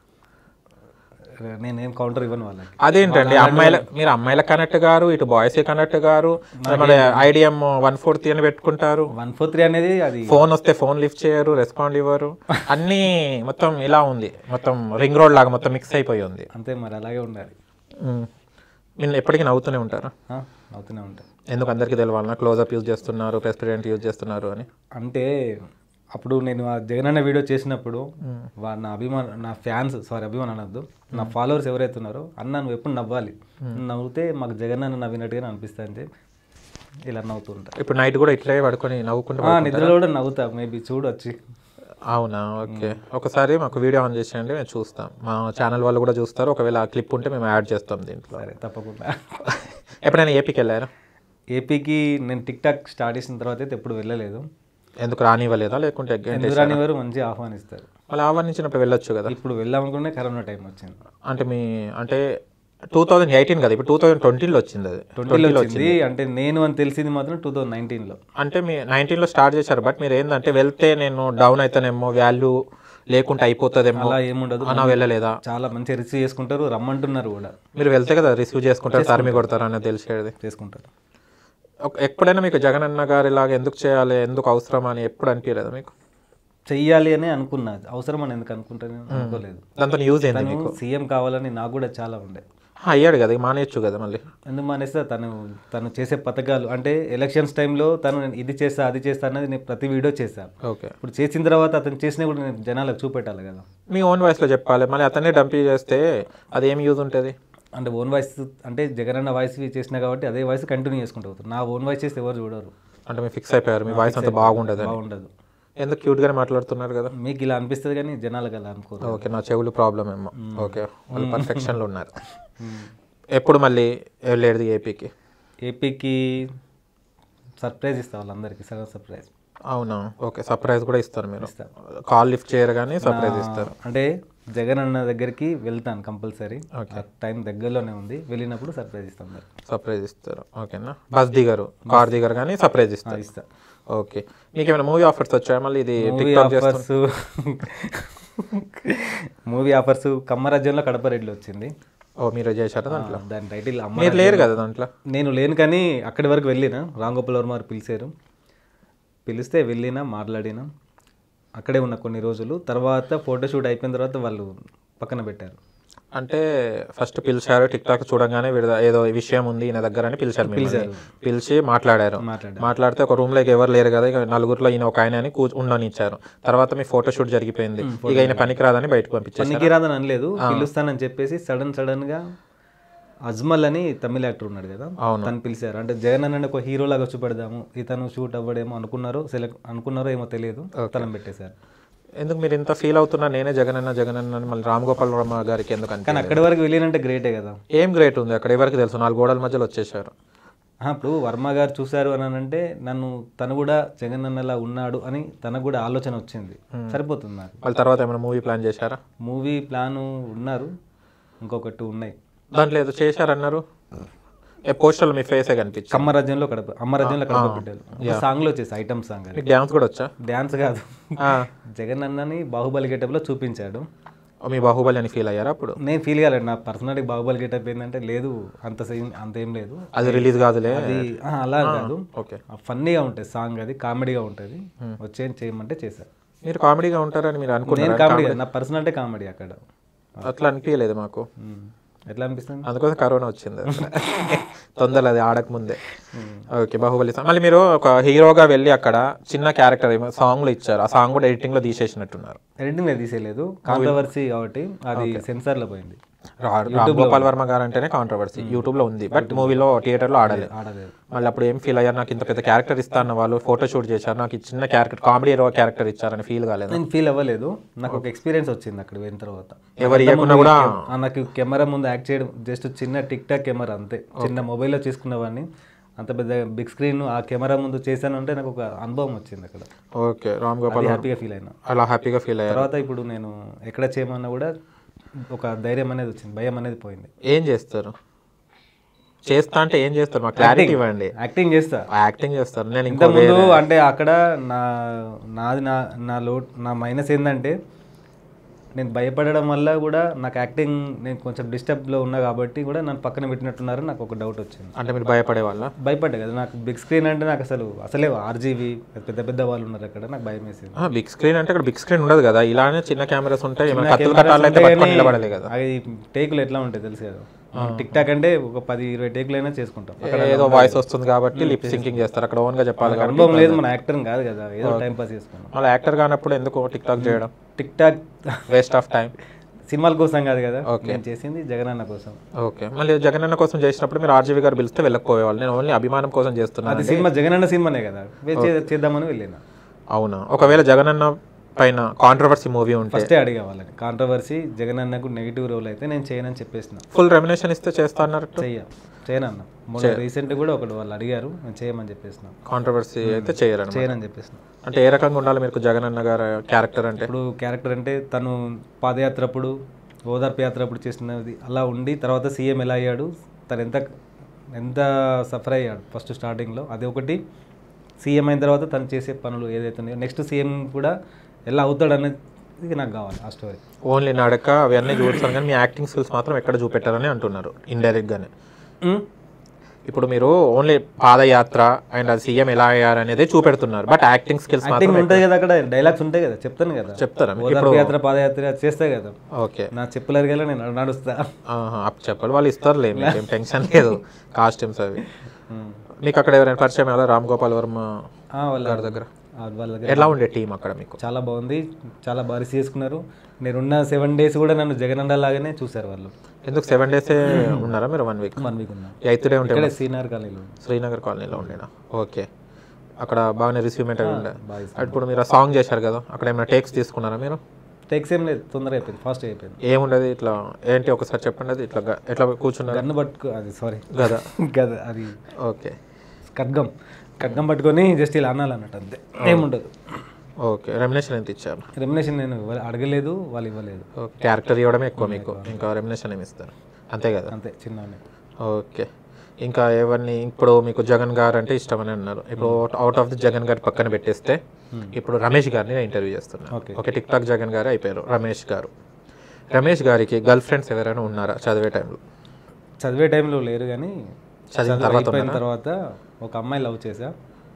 S2: నేనేం కౌంటర్ ఇవ్వను వాళ్ళకి
S1: అదేంటండి అమ్మాయిల మీరు అమ్మాయిల కనెక్ట్ గారు ఇటు బాయ్స్ కనెక్ట్ గారు మరి ఐడిఎం వన్ ఫోర్ త్రీ అని పెట్టుకుంటారు
S2: వన్ ఫోర్ త్రీ అనేది అది
S1: ఫోన్ వస్తే ఫోన్ లిఫ్ట్ చేయరు రెస్పాండ్ ఇవ్వరు అన్నీ మొత్తం ఇలా ఉంది మొత్తం రింగ్ రోడ్ లాగా మొత్తం మిక్స్ అయిపోయి ఉంది
S2: అంతే మరి అలాగే ఉండాలి
S1: మ్మ్. మీరు ఎప్పటికీ నవ్వుతూనే ఉంటారా
S2: ఆ, అవుతూనే ఉంటాయి
S1: ఎందుకు అందరికీ తెలవాలన్నా క్లోజ్అప్ యూజ్ చేస్తున్నారు ప్రెసిడెంట్ యూజ్ చేస్తున్నారు అని
S2: అంటే అప్పుడు నేను ఆ జగనన్న వీడియో చేసినప్పుడు వా- నా అభిమాన నా ఫ్యాన్స్ సారీ అభిమాన్ అనొద్దు నా ఫాలోవర్స్ ఎవరైతే ఉన్నారో అన్న నువ్వు ఎప్పుడు నవ్వాలి నవ్వుతే మాకు జగనన్న నవ్వినట్టుగా అనిపిస్తుంది అని చెప్పి ఇలా నవ్వుతూ ఉంటా
S1: ఇప్పుడు నైట్ కూడా ఇట్లే పడుకొని నవ్వుకుంటూ
S2: ఆ, నిద్రలో కూడా నవ్వుతా మేబీ చూడొచ్చి
S1: అవునా ఓకే ఒకసారి మాకు వీడియో ఆన్ చేసేయండి మేము చూస్తాం మా ఛానల్ వాళ్ళు కూడా చూస్తారు ఒకవేళ ఆ క్లిప్ ఉంటే మేము యాడ్ చేస్తాం దీంట్లో
S2: సరే తప్పకుండా
S1: ఎప్పుడైనా ఏపీకి వెళ్ళారా
S2: ఏపీకి నేను టిక్ టాక్ స్టార్ట్ చేసిన తర్వాత అయితే ఎప్పుడు వెళ్ళలేదు
S1: ఎందుకు రానివ్వలేదా లేకుంటే again
S2: ఎందుకు రాని వారు మంచిగా ఆహ్వానిస్తారు
S1: మళ్ళీ ఆహ్వానించినప్పుడు వెళ్ళొచ్చు కదా
S2: ఇప్పుడు వెళ్దామనుకునే కరోనా టైం వచ్చింది
S1: అంటే మీ అంటే టూ థౌజండ్ ఎయిటీన్ కదా ఇప్పుడు టూ థౌజండ్ ట్వంటీలో వచ్చింది అది
S2: ట్వంటీలో వచ్చింది అంటే నేను అని తెలిసింది మాత్రం టూ థౌజండ్ నైన్టీన్లో
S1: అంటే మీ నైన్టీన్లో స్టార్ట్ చేశారు బట్ మీరు ఏంటంటే వెళ్తే నేను డౌన్ అవుతానేమో వాల్యూ లేకుంటే అయిపోతుందేమో
S2: అలా ఏముండదు
S1: అన్నా వెళ్ళలేదా
S2: చాలా మంచిగా రిసీవ్ చేసుకుంటారు రమ్మంటున్నారు కూడా
S1: మీరు వెళ్తే కదా రిసీవ్ చేసుకుంటారు తరిమి కొడతారు అనేది తెలిసేది
S2: చేసుకుంటారు
S1: ఒక- ఎప్పుడైనా మీకు జగన్ అన్న గారి లాగా ఎందుకు చేయాలి ఎందుకు అవసరం అని ఎప్పుడు అనిపించలేదు మీకు
S2: చెయ్యాలి అని అనుకున్నా అవసరం అని ఎందుకు అనుకుంటాను అనుకోలేదు
S1: దాంతో యూజ్ ఏంది
S2: తను సీఎం కావాలని నాకు కూడా చాలా ఉండే
S1: ఆ, అయ్యాడు కదా మానేయచ్చు కదా మళ్ళీ
S2: ఎందుకు మానేస్తే తను తను చేసే పథకాలు అంటే ఎలక్షన్స్ టైంలో తను నేను ఇది చేస్తా అది చేస్తా అన్నది నేను ప్రతి వీడియో చేశాను
S1: ఓకే
S2: ఇప్పుడు చేసిన తర్వాత అతను చేసినా కూడా నేను జనాలకు చూపెట్టాలి కదా
S1: మీ ఓన్ వాయిస్లో చెప్పాలి మళ్ళీ అతనే డంపీ చేస్తే అది ఏం యూజ్ ఉంటుంది
S2: అంటే ఓన్ వాయిస్ అంటే జగనన్న వాయిస్ చేసినా కాబట్టి అదే వాయిస్ కంటిన్యూ చేసుకుంటూ పోతారు నా ఓన్ వాయిస్ చేస్తే ఎవరు చూడరు
S1: అంటే మీరు ఫిక్స్ అయిపోయారు మీ వాయిస్ అంత బాగుండదు
S2: బాగుండదు
S1: ఎందుకు క్యూట్గానే మాట్లాడుతున్నారు కదా
S2: మీకు ఇలా అనిపిస్తుంది కానీ జనాలకు అలా అనుకోరు
S1: ఓకే నా చెవులు ప్రాబ్లం ఏమో ఓకే వాళ్ళు పర్ఫెక్షన్లో ఉన్నారు ఎప్పుడు మళ్ళీ వెళ్ళేది ఏపీకి
S2: ఏపీకి సర్ప్రైజ్ ఇస్తా వాళ్ళందరికీ సగం సర్ప్రైజ్
S1: అవునా ఓకే సర్ప్రైజ్ కూడా ఇస్తారు మీరు కాల్ లిఫ్ట్ చేయరు కానీ సర్ప్రైజ్ ఇస్తారు
S2: అంటే జగన్ అన్న దగ్గరికి వెళ్తాను కంపల్సరీ టైం దగ్గరలోనే ఉంది వెళ్ళినప్పుడు సర్ప్రైజ్ ఇస్తాం మరి
S1: సర్ప్రైజ్ ఇస్తారు ఓకేనా బస్ దిగరు కార్ దిగరు కానీ సర్ప్రైజ్ ఇస్తారు
S2: ఇస్తా
S1: ఓకే మీకు ఏమైనా మూవీ ఆఫర్స్ వచ్చాయా మళ్ళీ ఇది
S2: మూవీ
S1: టిక్టాక్ చేస్తు
S2: ఆఫర్స్ మూవీ ఆఫర్స్ కమ్మరాజ్యంలో కడప రెడ్లు వచ్చింది
S1: ఓ మీరు చేశారా దాంట్లో
S2: దాని టైటిల్ అమ్మ
S1: మీరు లేరు కదా దాంట్లో
S2: నేను లేను కానీ అక్కడి వరకు వెళ్ళిన రాంగోపాల్ వర్మ వారు పిలిచారు పిలిస్తే వెళ్ళినా మాట్లాడినా అక్కడే ఉన్న కొన్ని రోజులు తర్వాత ఫోటోషూట్ అయిపోయిన తర్వాత వాళ్ళు పక్కన పెట్టారు
S1: అంటే ఫస్ట్ పిలిచారు టిక్ టాక్ చూడగానే వీడి ఏదో విషయం ఉంది ఈయన దగ్గర అని పిలిచారు మిమ్మల్ని పిలిచి మాట్లాడారు
S2: మాట్లాడారు.
S1: మాట్లాడితే ఒక రూమ్ లోకి ఎవరు లేరు కదా ఇక నలుగురిలో ఈయన ఒక ఆయన అని కూ ఉండనిచ్చారు తర్వాత మీ ఫోటో షూట్ జరిగిపోయింది ఇక ఈయన పనికిరాదని బయటకు పంపించారు
S2: పనికి రాదని అనలేదు పిలుస్తానని చెప్పేసి సడన్ సడన్ గా అజ్మల్ అని తమిళ యాక్టర్ ఉన్నాడు కదా
S1: అవును.
S2: తను పిలిచారు అంటే జగన్ అన్న ఒక హీరో లాగా చూపెడదాము ఇతను షూట్ అవ్వడేమో అనుకున్నారో సెలెక్ట్ అనుకున్నారో ఏమో తెలియదు తనం పెట్టేశారు
S1: ఎందుకు మీరు ఇంత ఫీల్ అవుతున్నా నేనే జగనన్న జగనన్న అని మళ్ళీ రామ్ గోపాల్ వర్మ గారికి ఎందుకు
S2: కానీ
S1: అంటే
S2: అక్కడి వరకు వెళ్ళినంటే గ్రేటే కదా
S1: ఏం గ్రేట్ ఉంది అక్కడ ఎవరికి తెలుసు నాలుగు గోడల మధ్యలో వచ్చేసారు
S2: ఆ, ఇప్పుడు వర్మ గారు చూశారు అని అంటే నన్ను తను కూడా జగన్ అన్నలా ఉన్నాడు అని తనకు కూడా ఆలోచన వచ్చింది సరిపోతుంది నాకు
S1: వాళ్ళ తర్వాత ఏమైనా మూవీ ప్లాన్ చేశారా
S2: మూవీ ప్లాను ఉన్నారు ఇంకొకటి ఉన్నాయి
S1: దాంట్లో ఏదో చేశారన్నారు ఏ పోస్టర్లో మీ ఫేసే కనిపించింది
S2: కమ్మరాజ్యంలో కడప అమ్మరాజ్యంలో కడప పెట్టారు ఒక సాంగ్ లో వచ్చేసి ఐటమ్ సాంగ్ అది
S1: మీకు డ్యాన్స్ కూడా వచ్చా
S2: డ్యాన్స్ కాదు
S1: ఆ.
S2: జగన్ అన్నని బాహుబలి గెటప్ లో చూపించాడు
S1: ఓ, మీ బాహుబలి అని ఫీల్ అయ్యారా అప్పుడు
S2: నేను ఫీల్ కాలేదు నా పర్సనాలిటీ బాహుబలి గెటప్ ఏంటంటే లేదు అంత సీన్ అంత ఏం లేదు
S1: అది రిలీజ్ కాదులే
S2: అది ఆ, అలా కాదు
S1: ఓకే
S2: ఫన్నీగా ఉంటుంది సాంగ్ అది కామెడీగా ఉంటుంది వచ్చే చేయమంటే చేశారు
S1: మీరు కామెడీగా ఉంటారని మీరు
S2: నేను
S1: అనుకున్నారు
S2: కామెడీ కాదు, నా పర్సనాలిటీ కామెడీ అక్కడ
S1: అట్లా అనిపించలేదు మాకు
S2: ఉమ్. ఎట్లా అనిపిస్తుంది
S1: అందుకోసం కరోనా వచ్చింది తొందరలో అది ఆడకముందే ఓకే బాహుబలి song. మళ్ళీ మీరు ఒక హీరోగా వెళ్ళి అక్కడ చిన్న క్యారెక్టర్ ఏమో సాంగ్లు ఇచ్చారు ఆ సాంగ్ కూడా ఎడిటింగ్ లో తీసేసినట్టున్నారు
S2: ఎడిటింగ్ తీసేయలేదు కాంట్రవర్సీ కాబట్టి అది సెన్సార్లో పోయింది
S1: రా- రామ్ గోపాల్ వర్మ గారు అంటేనే కాంట్రవర్సీ యూట్యూబ్ లో ఉంది బట్ మూవీలో థియేటర్ లో ఆడలేదు
S2: ఆడలేదు
S1: మళ్ళీ అప్పుడు ఏం ఫీల్ అయ్యారు నాకు ఇంత పెద్ద క్యారెక్టర్ ఇస్తాను వాళ్ళు ఫోటో షూట్ చేశారు నాకు ఈ చిన్న క్యారెక్టర్ కామెడీ హీరో క్యారెక్టర్ ఇచ్చారని ఫీల్ కాలేదు
S2: నేను ఫీల్ అవ్వలేదు నాకు ఒక ఎక్స్పీరియన్స్ వచ్చింది అక్కడ పోయిన తర్వాత
S1: ఎవరు ఇవ్వకుండా కూడా
S2: ఆ, నాకు కెమెరా ముందు యాక్ట్ చేయడం జస్ట్ చిన్న టిక్ టాక్ కెమెరా అంతే చిన్న మొబైల్లో చేసుకున్నవాడిని అంత పెద్ద బిగ్ స్క్రీన్ ఆ కెమెరా ముందు చేశాను అంటే నాకు ఒక అనుభవం వచ్చింది అక్కడ
S1: ఓకే రామ్ గోపాల్
S2: హ్యాపీగా ఫీల్ అయినా
S1: అలా హ్యాపీగా ఫీల్ అయ్యారు
S2: తర్వాత ఇప్పుడు నేను ఎక్కడ చేయమన్నా కూడా ఒక ధైర్యం అనేది వచ్చింది భయం అనేది పోయింది
S1: ఏం చేస్తారు చేస్తా అంటే ఏం చేస్తారు మాకు క్లారిటీ ఇవ్వండి
S2: యాక్టింగ్ చేస్తా
S1: యాక్టింగ్ చేస్తారు నేను ఇంకో
S2: ఇంతకుముందు అంటే అక్కడ నా నాది నా నా లో నా మైనస్ ఏంటంటే నేను భయపడడం వల్ల కూడా నాకు యాక్టింగ్ నేను కొంచెం డిస్టర్బ్లో ఉన్నా కాబట్టి కూడా నన్ను పక్కన పెట్టినట్టున్నారు నాకు ఒక డౌట్ వచ్చింది
S1: అంటే మీరు భయపడే వాళ్ళ
S2: భయపడ్డా కదా నాకు బిగ్ స్క్రీన్ అంటే నాకు అసలు అసలే ఆర్జీవి పెద్ద పెద్ద వాళ్ళు ఉన్నారు అక్కడ నాకు భయం వేసింది
S1: బిగ్ స్క్రీన్ అంటే ఇక్కడ బిగ్ స్క్రీన్ ఉండదు కదా ఇలానే చిన్న కెమెరాస్ ఉంటాయి ఏమైనా కత్తులు కట్టాలంటే పట్టుకొని నిలబడాలి కదా
S2: అవి టేకులు ఎట్లా ఉంటాయి తెలుసు కదా టిక్ టాక్ అంటే ఒక పది ఇరవై టేకులు అయినా చేసుకుంటాం అక్కడ
S1: ఏదో వాయిస్ వస్తుంది కాబట్టి లిప్ సింకింగ్ చేస్తారు అక్కడ ఓన్ గా చెప్పాలి కాబట్టి
S2: అనుభవం లేదు మన యాక్టర్ కాదు కదా ఏదో టైం పాస్ చేసుకున్నాం
S1: మళ్ళీ యాక్టర్ కానప్పుడు ఎందుకు టిక్ టాక్ చేయడం
S2: TikTok
S1: waste of time
S2: సినిమాల కోసం కాదు కదా నేను చేసింది జగనన్న కోసం
S1: ఓకే మళ్ళీ జగనన్న కోసం చేసినప్పుడు మీరు ఆర్జీవి గారు పిలిస్తే వెళ్ళకపోయేవాళ్ళు నేను ఓన్లీ అభిమానం కోసం చేస్తున్నాను
S2: అది సినిమా జగనన్న సినిమానే కదా వే- చే- చేద్దామని వెళ్ళిన
S1: అవునా ఒకవేళ జగనన్న పైన కాంట్రవర్సీ మూవీ ఉంటే
S2: ఫస్టే అడిగా వాళ్ళని కాంట్రవర్సీ జగనన్నకు నెగిటివ్ రోల్ అయితే నేను చేయనని చెప్పేసిన
S1: ఫుల్ రెమినేషన్ ఇస్తే చేస్తా అన్నారు
S2: చెయ్య చేయనన్న మొన్న రీసెంట్ కూడా ఒకటి వాళ్ళు అడిగారు నేను చేయమని చెప్పేసిన
S1: కాంట్రవర్సీ అయితే చేయరని
S2: చేయనని చెప్పేసిన
S1: అంటే ఏ రకంగా ఉండాలి మీకు జగనన్న గారి క్యారెక్టర్ అంటే
S2: ఇప్పుడు క్యారెక్టర్ అంటే తను పాదయాత్ర అప్పుడు ఓదార్పు యాత్ర అప్పుడు చేసినది అలా ఉండి తర్వాత సీఎం ఎలా అయ్యాడు తను ఎంత ఎంత సఫర్ అయ్యాడు ఫస్ట్ స్టార్టింగ్లో అది ఒకటి సీఎం అయిన తర్వాత తను చేసే పనులు ఏదైతే ఉన్నాయో నెక్స్ట్ సీఎం కూడా ఎలా అవుతాడు అనేది నాకు కావాలి ఆ స్టోరీ
S1: ఓన్లీ నడక అవన్నీ చూపిస్తాను కానీ మీ యాక్టింగ్ స్కిల్స్ మాత్రం ఎక్కడ చూపెట్టారని అంటున్నారు ఇండైరెక్ట్ గానే ఇప్పుడు మీరు ఓన్లీ పాదయాత్ర అండ్ అది సీఎం ఎలా అయ్యారు అనేది చూపెడుతున్నారు బట్ యాక్టింగ్ స్కిల్స్ మాత్రం
S2: యాక్టింగ్ ఉంటుంది కదా అక్కడ డైలాగ్స్ ఉంటాయి కదా చెప్తాను కదా
S1: చెప్తారా మీకు?
S2: ఓదార్పు యాత్ర పాదయాత్ర అది చేస్తా కదా
S1: ఓకే
S2: నా చెప్పులరు కదా నేను నడుస్తా
S1: అప్ చెప్పాలి వాళ్ళు ఇస్తారులే మీకు ఏం టెన్షన్ లేదు కాస్ట్యూమ్స్ అవి మీకు అక్కడ ఎవరైనా పరిచయం ఎలా రామ్ గోపాల్ వర్మ
S2: ఆ, వాళ్ళ
S1: గారి దగ్గర
S2: ఆ, వాళ్ళ దగ్గర
S1: ఎలా ఉండే టీం అక్కడ మీకు
S2: చాలా బాగుంది చాలా బాగా రిసీవ్ చేసుకున్నారు నేనున్న సెవెన్ డేస్ కూడా నన్ను జగనన్న లాగానే చూశారు వాళ్ళు
S1: ఎందుకు సెవెన్ డేసే ఉన్నారా మీరు వన్ వీక్
S2: వన్ వీక్ ఉన్నా
S1: ఎయిత్ డే ఉంటే
S2: ఇక్కడే సీనియర్ కాలేజీలో
S1: శ్రీనగర్ కాలనీలో ఉండేనా ఓకే అక్కడ బాగానే రిసీవ్మెంట్ అవి ఉండే
S2: బాగా
S1: ఇప్పుడు మీరు ఆ సాంగ్ చేశారు కదా అక్కడ ఏమైనా టేక్స్ తీసుకున్నారా మీరు
S2: టెక్స్ ఏం లేదు తొందరగా అయిపోయింది ఫాస్ట్ అయిపోయింది
S1: ఏముండదు ఇట్లా ఏంటి ఒకసారి చెప్పండి అది ఇట్లా గ- ఎట్లా కూర్చున్నారు
S2: గన్ను పట్టుకో అది సారీ
S1: కదా
S2: కదా అది
S1: ఓకే
S2: ఖడ్గం ఖడ్గం పట్టుకొని జస్ట్ ఇలా అనాలి అన్నట్టు అంతే ఏముండదు
S1: ఓకే రెమినేషన్ ఎంత ఇచ్చారు
S2: రెమినేషన్ నేను ఇవ్వ- అడగలేదు వాళ్ళు ఇవ్వలేదు
S1: క్యారెక్టర్ ఇవ్వడమే ఎక్కువ మీకు ఇంకా రెమినేషన్ ఏమి ఇస్తారు అంతే కదా
S2: అంతే చిన్న
S1: ఓకే ఇంకా ఎవరిని ఇప్పుడు మీకు జగన్ గారు అంటే ఇష్టం అని అన్నారు ఇప్పుడు అవుట్ ఆఫ్ ది జగన్ గారి పక్కన పెట్టేస్తే ఇప్పుడు రమేష్ గారిని నేను ఇంటర్వ్యూ చేస్తున్నాను
S2: Okay.
S1: Okay TikTok Jagan garu అయిపోయారు రమేష్ గారు రమేష్ గారికి గర్ల్ ఫ్రెండ్స్ ఎవరైనా ఉన్నారా చదివే టైంలో
S2: చదివే టైంలో లేరు కానీ
S1: చదివిన
S2: చదువు అయిపోయిన తర్వాత ఒక అమ్మాయి లవ్ చేసా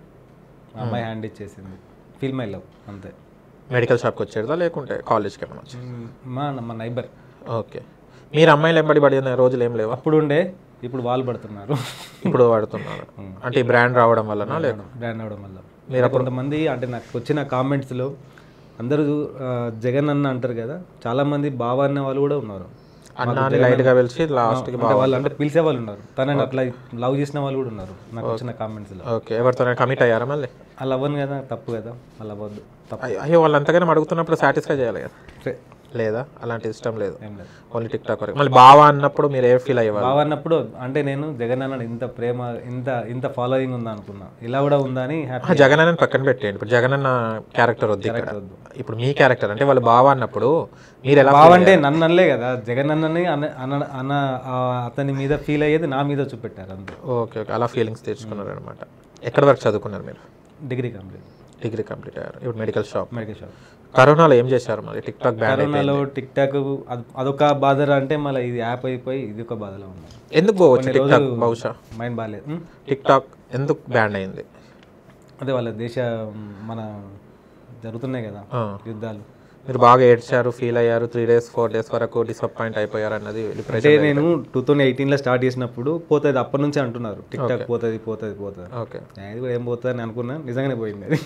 S2: ఆ అమ్మాయి హ్యాండ్ ఇచ్చేసింది ఫీల్ మై లవ్ అంతే
S1: మెడికల్ షాప్కి వచ్చేదా లేకుంటే కాలేజ్కి ఏమైనా వచ్చి
S2: మ్, మా మా నైబర్
S1: ఓకే మీరు అమ్మాయిలు ఎంబడి పడిన రోజులు ఏం లేవా
S2: అప్పుడు ఉండే ఇప్పుడు వాళ్ళు పడుతున్నారు
S1: ఇప్పుడు వాడుతున్నారు అంటే ఈ బ్రాండ్ రావడం వలన లేక
S2: బ్రాండ్ అవడం వల్ల మీరు కొంతమంది అంటే నాకు వచ్చిన కామెంట్స్లో అందరూ ఆ, జగన్ అన్న అంటారు కదా చాలా మంది బావ అన్న వాళ్ళు కూడా ఉన్నారు
S1: అన్నాన్ని లైట్గా పిలిచి లాస్ట్కి
S2: అంటే వాళ్ళు అంటే పిలిచే వాళ్ళు ఉన్నారు తనని అట్లా లవ్ చేసిన వాళ్ళు కూడా ఉన్నారు నాకు వచ్చిన కామెంట్స్లో
S1: ఓకే ఎవరితో కమిట్ అయ్యారా మళ్ళీ
S2: అలా అవ్వను కదా తప్పు కదా అలా అవ్వద్దు తప్పు
S1: అయ్యో, అయ్యో వాళ్ళు అంతగానే అడుగుతున్నప్పుడు సాటిస్ఫై చేయాలి కదా
S2: సరే,
S1: లేదా అలాంటి ఇష్టం లేదు
S2: ఏం లేదు
S1: ఓన్లీ టిక్ టాక్ వరకు మళ్ళీ బావా అన్నప్పుడు మీరు ఏ ఫీల్ అయ్యేవారు
S2: బావ అన్నప్పుడు అంటే నేను జగన్ అన్న ఇంత ప్రేమ ఇంత ఇంత ఫాలోయింగ్ ఉందా అనుకున్నా ఇలా కూడా ఉందా అని హ్యాపీ
S1: ఆ, జగన్ అన్న పక్కన పెట్టేయండి ఇప్పుడు జగన్ అన్న క్యారెక్టర్ వద్దు ఇక్కడ ఇప్పుడు మీ క్యారెక్టర్ అంటే వాళ్ళు బావా అన్నప్పుడు మీరు ఎలా
S2: బావ అంటే నన్ను అనలే కదా జగన్ అన్నని అన్న అన్న- అన్న ఆ అతని మీద ఫీల్ అయ్యేది నా మీద చూపెట్టారు అంతే
S1: ఓకే ఓకే అలా ఫీలింగ్స్ తెచ్చుకున్నారు అనమాట ఎక్కడ వరకు చదువుకున్నారు మీరు
S2: డిగ్రీ కంప్లీట్
S1: డిగ్రీ కంప్లీట్ అయ్యారు ఇప్పుడు మెడికల్ షాప్
S2: మెడికల్ షాప్
S1: కరోనాలో ఏం చేశారు మరి టిక్ టాక్ బ్యాన్
S2: కరోనాలో టిక్ టాక్ అదొక బాధ అంటే మళ్ళీ ఇది యాప్ అయిపోయి ఇది ఒక బాధలో ఉంది
S1: ఎందుకు పోవచ్చు టిక్ టాక్ బహుశా
S2: మైండ్ బాగాలేదు ఉం?
S1: టిక్ టాక్ ఎందుకు బ్యాన్ అయింది
S2: అదే వాళ్ళ దేశ మన జరుగుతున్నాయి కదా
S1: ఆ.
S2: యుద్ధాలు
S1: మీరు బాగా ఏడ్చారు ఫీల్ అయ్యారు త్రీ డేస్ ఫోర్ డేస్ వరకు డిసప్పాయింట్ అయిపోయారు అన్నది
S2: అంటే
S1: డిప్రెషన్
S2: నేను టూ థౌసండ్ ఎయిటీన్లో స్టార్ట్ చేసినప్పుడు పోతుంది అప్పటి నుంచి అంటున్నారు టిక్ టాక్ పోతుంది పోతుంది పోతుంది
S1: ఓకే
S2: అది కూడా ఏం పోతుంది అని అనుకున్నా నిజంగానే పోయింది అది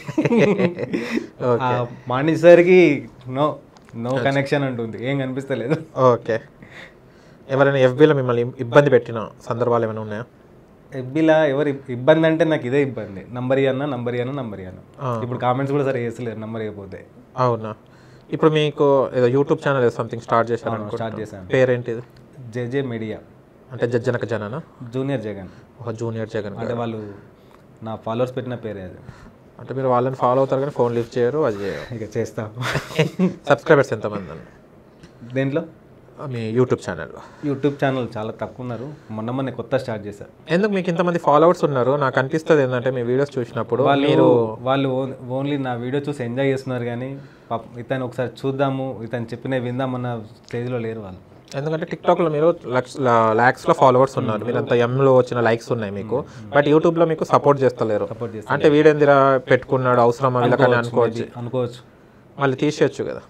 S2: ఆ మానేసరికి నో నో కనెక్షన్ అంటుంది ఏం కనిపిస్తలేదు
S1: ఓకే ఎవరైనా ఎఫ్బీలో మిమ్మల్ని ఇబ్బంది పెట్టిన సందర్భాలు ఏమైనా ఉన్నాయా
S2: ఎఫ్బీలా ఎవరు ఇబ్- ఇబ్బంది అంటే నాకు ఇదే ఇబ్బంది నంబర్ అన్న నంబర్ అన్న నంబర్ అన్న ఇప్పుడు కామెంట్స్ కూడా సరే చేస్తలేరు నంబర్ అయిపోతే
S1: అవునా ఇప్పుడు మీకు ఏదో యూట్యూబ్ ఛానల్ సంథింగ్ స్టార్ట్ చేశారు
S2: స్టార్ట్
S1: అనుకుంటా
S2: చేశాను
S1: పేరేంటిది
S2: జేజే మీడియా
S1: అంటే జజ్జనక జననా
S2: జూనియర్ జగన్
S1: ఒక జూనియర్ జగన్
S2: అంటే వాళ్ళు నా ఫాలోవర్స్ పెట్టిన పేరే అది
S1: అంటే మీరు వాళ్ళని ఫాలో అవుతారు కానీ ఫోన్ లిఫ్ట్ చేయరు అది చేయరు
S2: ఇక చేస్తా
S1: సబ్స్క్రైబర్స్ ఎంతమంది అండి
S2: దేంట్లో
S1: మీ యూట్యూబ్ ఛానల్లో
S2: యూట్యూబ్ ఛానల్ చాలా తక్కువ ఉన్నారు మొన్న మొన్న కొత్త స్టార్ట్ చేశారు
S1: ఎందుకు మీకు ఇంతమంది ఫాలోవర్స్ ఉన్నారు నాకు అనిపిస్తుంది ఏంటంటే మీ వీడియోస్ చూసినప్పుడు మీరు
S2: వాళ్ళు ఓన్- ఓన్లీ నా వీడియో చూసి ఎంజాయ్ చేస్తున్నారు కానీ పాపం ఇతను ఒకసారి చూద్దాము ఇతను చెప్పిన విందామన్న స్టేజ్లో లేరు వాళ్ళు
S1: ఎందుకంటే టిక్టాక్లో మీరు లక్ష ల్యాక్స్లో ఫాలోవర్స్ ఉన్నారు మీరు అంత ఎంలో వచ్చిన లైక్స్ ఉన్నాయి మీకు బట్ యూట్యూబ్లో మీకు సపోర్ట్ చేస్తలేరు
S2: సపోర్ట్ చేస్తారు
S1: అంటే వీడేందిరా పెట్టుకున్నాడు అవసరమా వీళ్ళకని అనుకోవచ్చు
S2: అనుకోవచ్చు
S1: మళ్ళీ తీసేయచ్చు కదా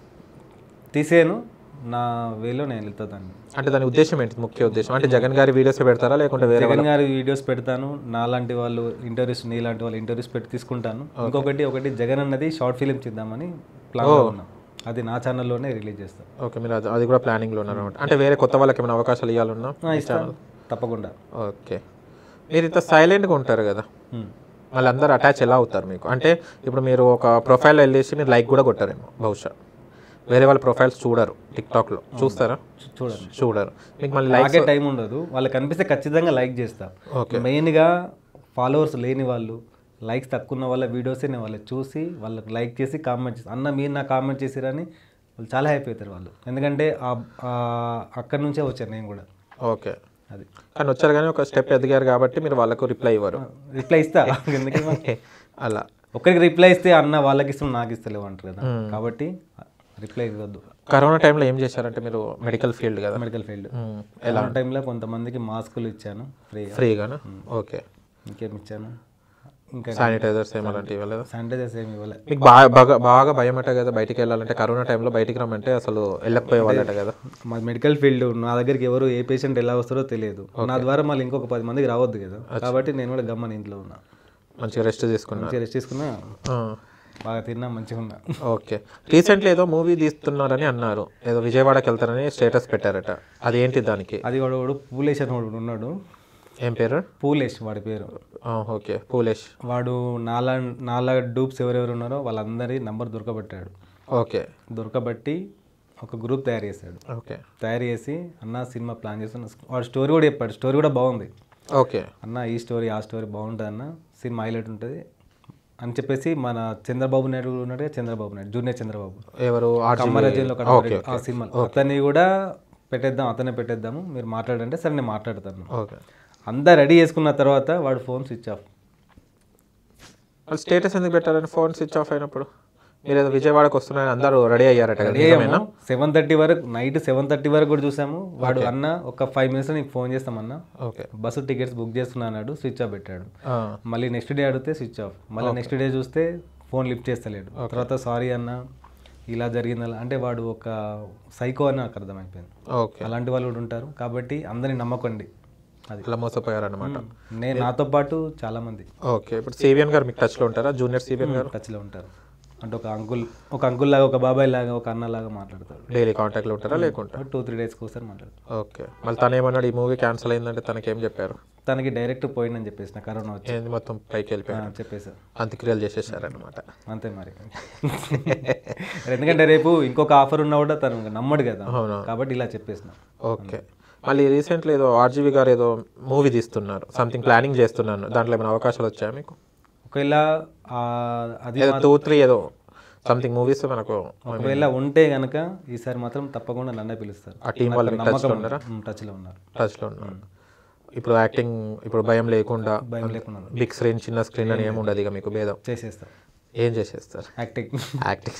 S2: తీసేయను నా వేలో నేను వెళ్తా దాన్ని
S1: అంటే దాని ఉద్దేశం ఏంటి ముఖ్య ఉద్దేశం అంటే జగన్ గారి వీడియోస్ పెడతారా లేకుంటే వేరే
S2: జగన్ గారి వీడియోస్ పెడతాను నాలాంటి వాళ్ళు ఇంటర్వ్యూస్ నీలాంటి వాళ్ళు ఇంటర్వ్యూస్ పెట్టి తీసుకుంటాను ఇంకొకటి ఒకటి జగన్ అన్నది షార్ట్ ఫిలిం చేద్దామని ప్లాన్ ఉన్నాం అది నా ఛానల్లోనే రిలీజ్ చేస్తాను
S1: ఓకే మీరు అది అది కూడా ప్లానింగ్లో ఉన్నారు అనమాట అంటే వేరే కొత్త వాళ్ళకి ఏమైనా అవకాశాలు ఇవ్వాలన్నా
S2: ఆ, ఇస్తాను తప్పకుండా
S1: ఓకే మీరు ఇంత సైలెంట్గా ఉంటారు కదా
S2: Hmm.
S1: మళ్ళీ అందరు అటాచ్ ఎలా అవుతారు మీకు అంటే ఇప్పుడు మీరు ఒక ప్రొఫైల్ వెళ్ళేసి మీరు లైక్ కూడా కొట్టారేమో బహుశా వేరే వాళ్ళ ప్రొఫైల్స్ చూడరు టిక్టాక్లో చూస్తారా
S2: చూ- చూడండి
S1: చూడరు మీకు మళ్ళీ లైక్
S2: నాకే టైం ఉండదు వాళ్ళకి కనిపిస్తే ఖచ్చితంగా లైక్ చేస్తా మెయిన్గా ఫాలోవర్స్ లేని వాళ్ళు లైక్స్ తక్కువ ఉన్న వాళ్ళ వీడియోసే నేను వాళ్ళకి చూసి వాళ్ళకి లైక్ చేసి కామెంట్ చేసి అన్న మీరు నాకు కామెంట్ చేసిరని వాళ్ళు చాలా హ్యాపీ అవుతారు వాళ్ళు ఎందుకంటే ఆ- ఆ అక్కడి నుంచే వచ్చాను నేను కూడా
S1: ఓకే
S2: అది
S1: కానీ వచ్చారు కానీ ఒక స్టెప్ ఎదిగారు కాబట్టి మీరు వాళ్ళకు రిప్లై ఇవ్వరు
S2: రిప్లై ఇస్తా ఎందుకంటే
S1: అలా
S2: ఒకరికి రిప్లై ఇస్తే అన్న వాళ్ళకి ఇస్తాం నాకు ఇస్తలేవు అంటారు కదా కాబట్టి రిప్లై ఇవ్వద్దు
S1: కరోనా టైంలో ఏం చేశారంటే మీరు మెడికల్ ఫీల్డ్ కదా
S2: మెడికల్ ఫీల్డ్
S1: మ్మ్.
S2: ఎలా టైంలో కొంతమందికి మాస్కులు ఇచ్చాను ఫ్రీగా
S1: ఫ్రీగానా ఓకే
S2: ఇంకేం ఇచ్చాను ఇంకా
S1: శానిటైజర్స్ ఏమలాంటివి ఇవ్వలేదా
S2: శానిటైజర్స్ ఏమి ఇవ్వలే
S1: మీకు బాగా బాగా బాగా భయం అట కదా బయటికి వెళ్ళాలంటే కరోనా టైంలో బయటికి రమ్మంటే అసలు వెళ్ళకపోయే వాళ్ళట కదా
S2: మా మెడికల్ ఫీల్డ్ నా దగ్గరికి ఎవరు ఏ పేషెంట్ ఎలా వస్తారో తెలియదు నా ద్వారా మళ్ళీ ఇంకొక పది మందికి రావద్దు కదా కాబట్టి నేను కూడా గమ్మని ఇంట్లో ఉన్నా
S1: మంచిగా రెస్ట్ తీసుకున్నారు
S2: మంచిగా రెస్ట్ తీసుకున్నా
S1: ఆ,
S2: బాగా తిన్నా మంచిగా ఉన్నా
S1: ఓకే రీసెంట్లీ ఏదో మూవీ తీస్తున్నారని అన్నారు ఏదో విజయవాడకి వెళ్తారని స్టేటస్ పెట్టారట అదేంటి దానికి
S2: అది వాడు వాడు పూలేష్ అని వాడు ఉన్నాడు
S1: ఏం పేరు
S2: పూలేష్ వాడి పేరు
S1: ఆ, ఓకే పూలేష్
S2: వాడు నాలా నాలా డూప్స్ ఎవరెవరు ఉన్నారో వాళ్ళందరి నంబర్ దొరకబట్టాడు
S1: ఓకే
S2: దొరకబట్టి ఒక గ్రూప్ తయారు చేశాడు
S1: ఓకే
S2: తయారు చేసి అన్న సినిమా ప్లాన్ చేస్తున్న వాడు స్టోరీ కూడా చెప్పాడు స్టోరీ కూడా బాగుంది
S1: ఓకే
S2: అన్న ఈ స్టోరీ ఆ స్టోరీ బాగుంటుంది అన్న సినిమా హైలైట్ ఉంటుంది అని చెప్పేసి మన చంద్రబాబు నాయుడు కూడా ఉన్నాడు కదా, చంద్రబాబు నాయుడు జూనియర్ చంద్రబాబు
S1: ఎవరు ఆర్జీ
S2: కమ్మరాజ్యంలో ఆ సినిమా అతన్ని కూడా పెట్టేద్దాం అతనే పెట్టేద్దాము మీరు మాట్లాడంటే సరే నేను మాట్లాడతాను
S1: ఓకే
S2: అంతా రెడీ చేసుకున్న తర్వాత వాడు ఫోన్ స్విచ్ ఆఫ్
S1: వాళ్ళు స్టేటస్ ఎందుకు పెట్టారని ఫోన్ స్విచ్ ఆఫ్ అయినప్పుడు మీరు ఏదో విజయవాడకి వస్తున్నారని అందరూ రెడీ అయ్యారట కదా నిజమేనా?
S2: సెవెన్ థర్టీ వరకు నైట్ సెవెన్ థర్టీ వరకు కూడా చూసాము వాడు అన్న ఒక ఫైవ్ మినిట్స్ నీకు ఫోన్ చేస్తామన్నా
S1: ఓకే
S2: బస్సు టికెట్స్ బుక్ చేస్తున్నా అన్నాడు స్విచ్ ఆఫ్ పెట్టాడు
S1: ఆ,
S2: మళ్ళీ నెక్స్ట్ డే అడిగితే స్విచ్ ఆఫ్ మళ్ళీ నెక్స్ట్ డే చూస్తే ఫోన్ లిఫ్ట్ చేస్తలేడు తర్వాత సారీ అన్న ఇలా జరిగింది అలా అంటే వాడు ఒక సైకో అని నాకు అర్థమైపోయింది
S1: ఓకే
S2: అలాంటి వాళ్ళు కూడా ఉంటారు కాబట్టి అందరిని నమ్మకండి అది
S1: అలా మోసపోయారనమాట
S2: నేను నాతో పాటు చాలా మంది
S1: ఓకే ఇప్పుడు సిబిఎన్ గారు మీకు టచ్లో ఉంటారా జూనియర్ సిబిఎన్ గారు
S2: టచ్లో ఉంటారు అంటే ఒక అంకుల్ ఒక అంకుల్ లాగా ఒక బాబాయ్ లాగా ఒక అన్న లాగా మాట్లాడతారు
S1: డైలీ కాంటాక్ట్లో ఉంటారా లేకుంటా
S2: టూ త్రీ డేస్కి ఒకసారి మాట్లాడతారు
S1: ఓకే మళ్ళీ తను ఏమన్నాడు ఈ మూవీ క్యాన్సిల్ అయిందంటే తనకేం చెప్పారు
S2: తనకి డైరెక్ట్ పోయిందని చెప్పేసిన కరోనా వచ్చి
S1: ఏంది మొత్తం పైకి వెళ్ళిపోయాడు
S2: ఆ, చెప్పేశారు
S1: అంత్యక్రియలు చేసేసారనమాట
S2: అంతే మరి ఎందుకంటే రేపు ఇంకొక ఆఫర్ ఉన్నా కూడా తను నమ్మడు కదా
S1: అవును.
S2: కాబట్టి ఇలా చెప్పేసిన
S1: ఓకే మళ్ళీ రీసెంట్లీ ఏదో ఆర్జీవి గారు ఏదో మూవీ తీస్తున్నారు సంథింగ్ ప్లానింగ్ చేస్తున్నాను దాంట్లో ఏమైనా అవకాశాలు వచ్చాయా మీకు
S2: ఒకవేళ ఆ, అది
S1: ఏదో టూ త్రీ ఏదో సంథింగ్ మూవీస్ మనకు
S2: ఒకవేళ ఉంటే గనక ఈసారి మాత్రం తప్పకుండా నన్నే పిలుస్తారు
S1: ఆ టీం వాళ్ళు మీకు టచ్లో ఉన్నారా
S2: టచ్లో ఉన్నారు
S1: టచ్లో ఉన్నారు ఇప్పుడు యాక్టింగ్ ఇప్పుడు భయం లేకుండా
S2: భయం లేకుండా
S1: బిగ్ స్క్రీన్ చిన్న స్క్రీన్ అని ఏముండదు ఇక మీకు భేదం
S2: చేసేస్తారు
S1: ఏం చేసేస్తారు
S2: యాక్టింగ్
S1: యాక్టింగ్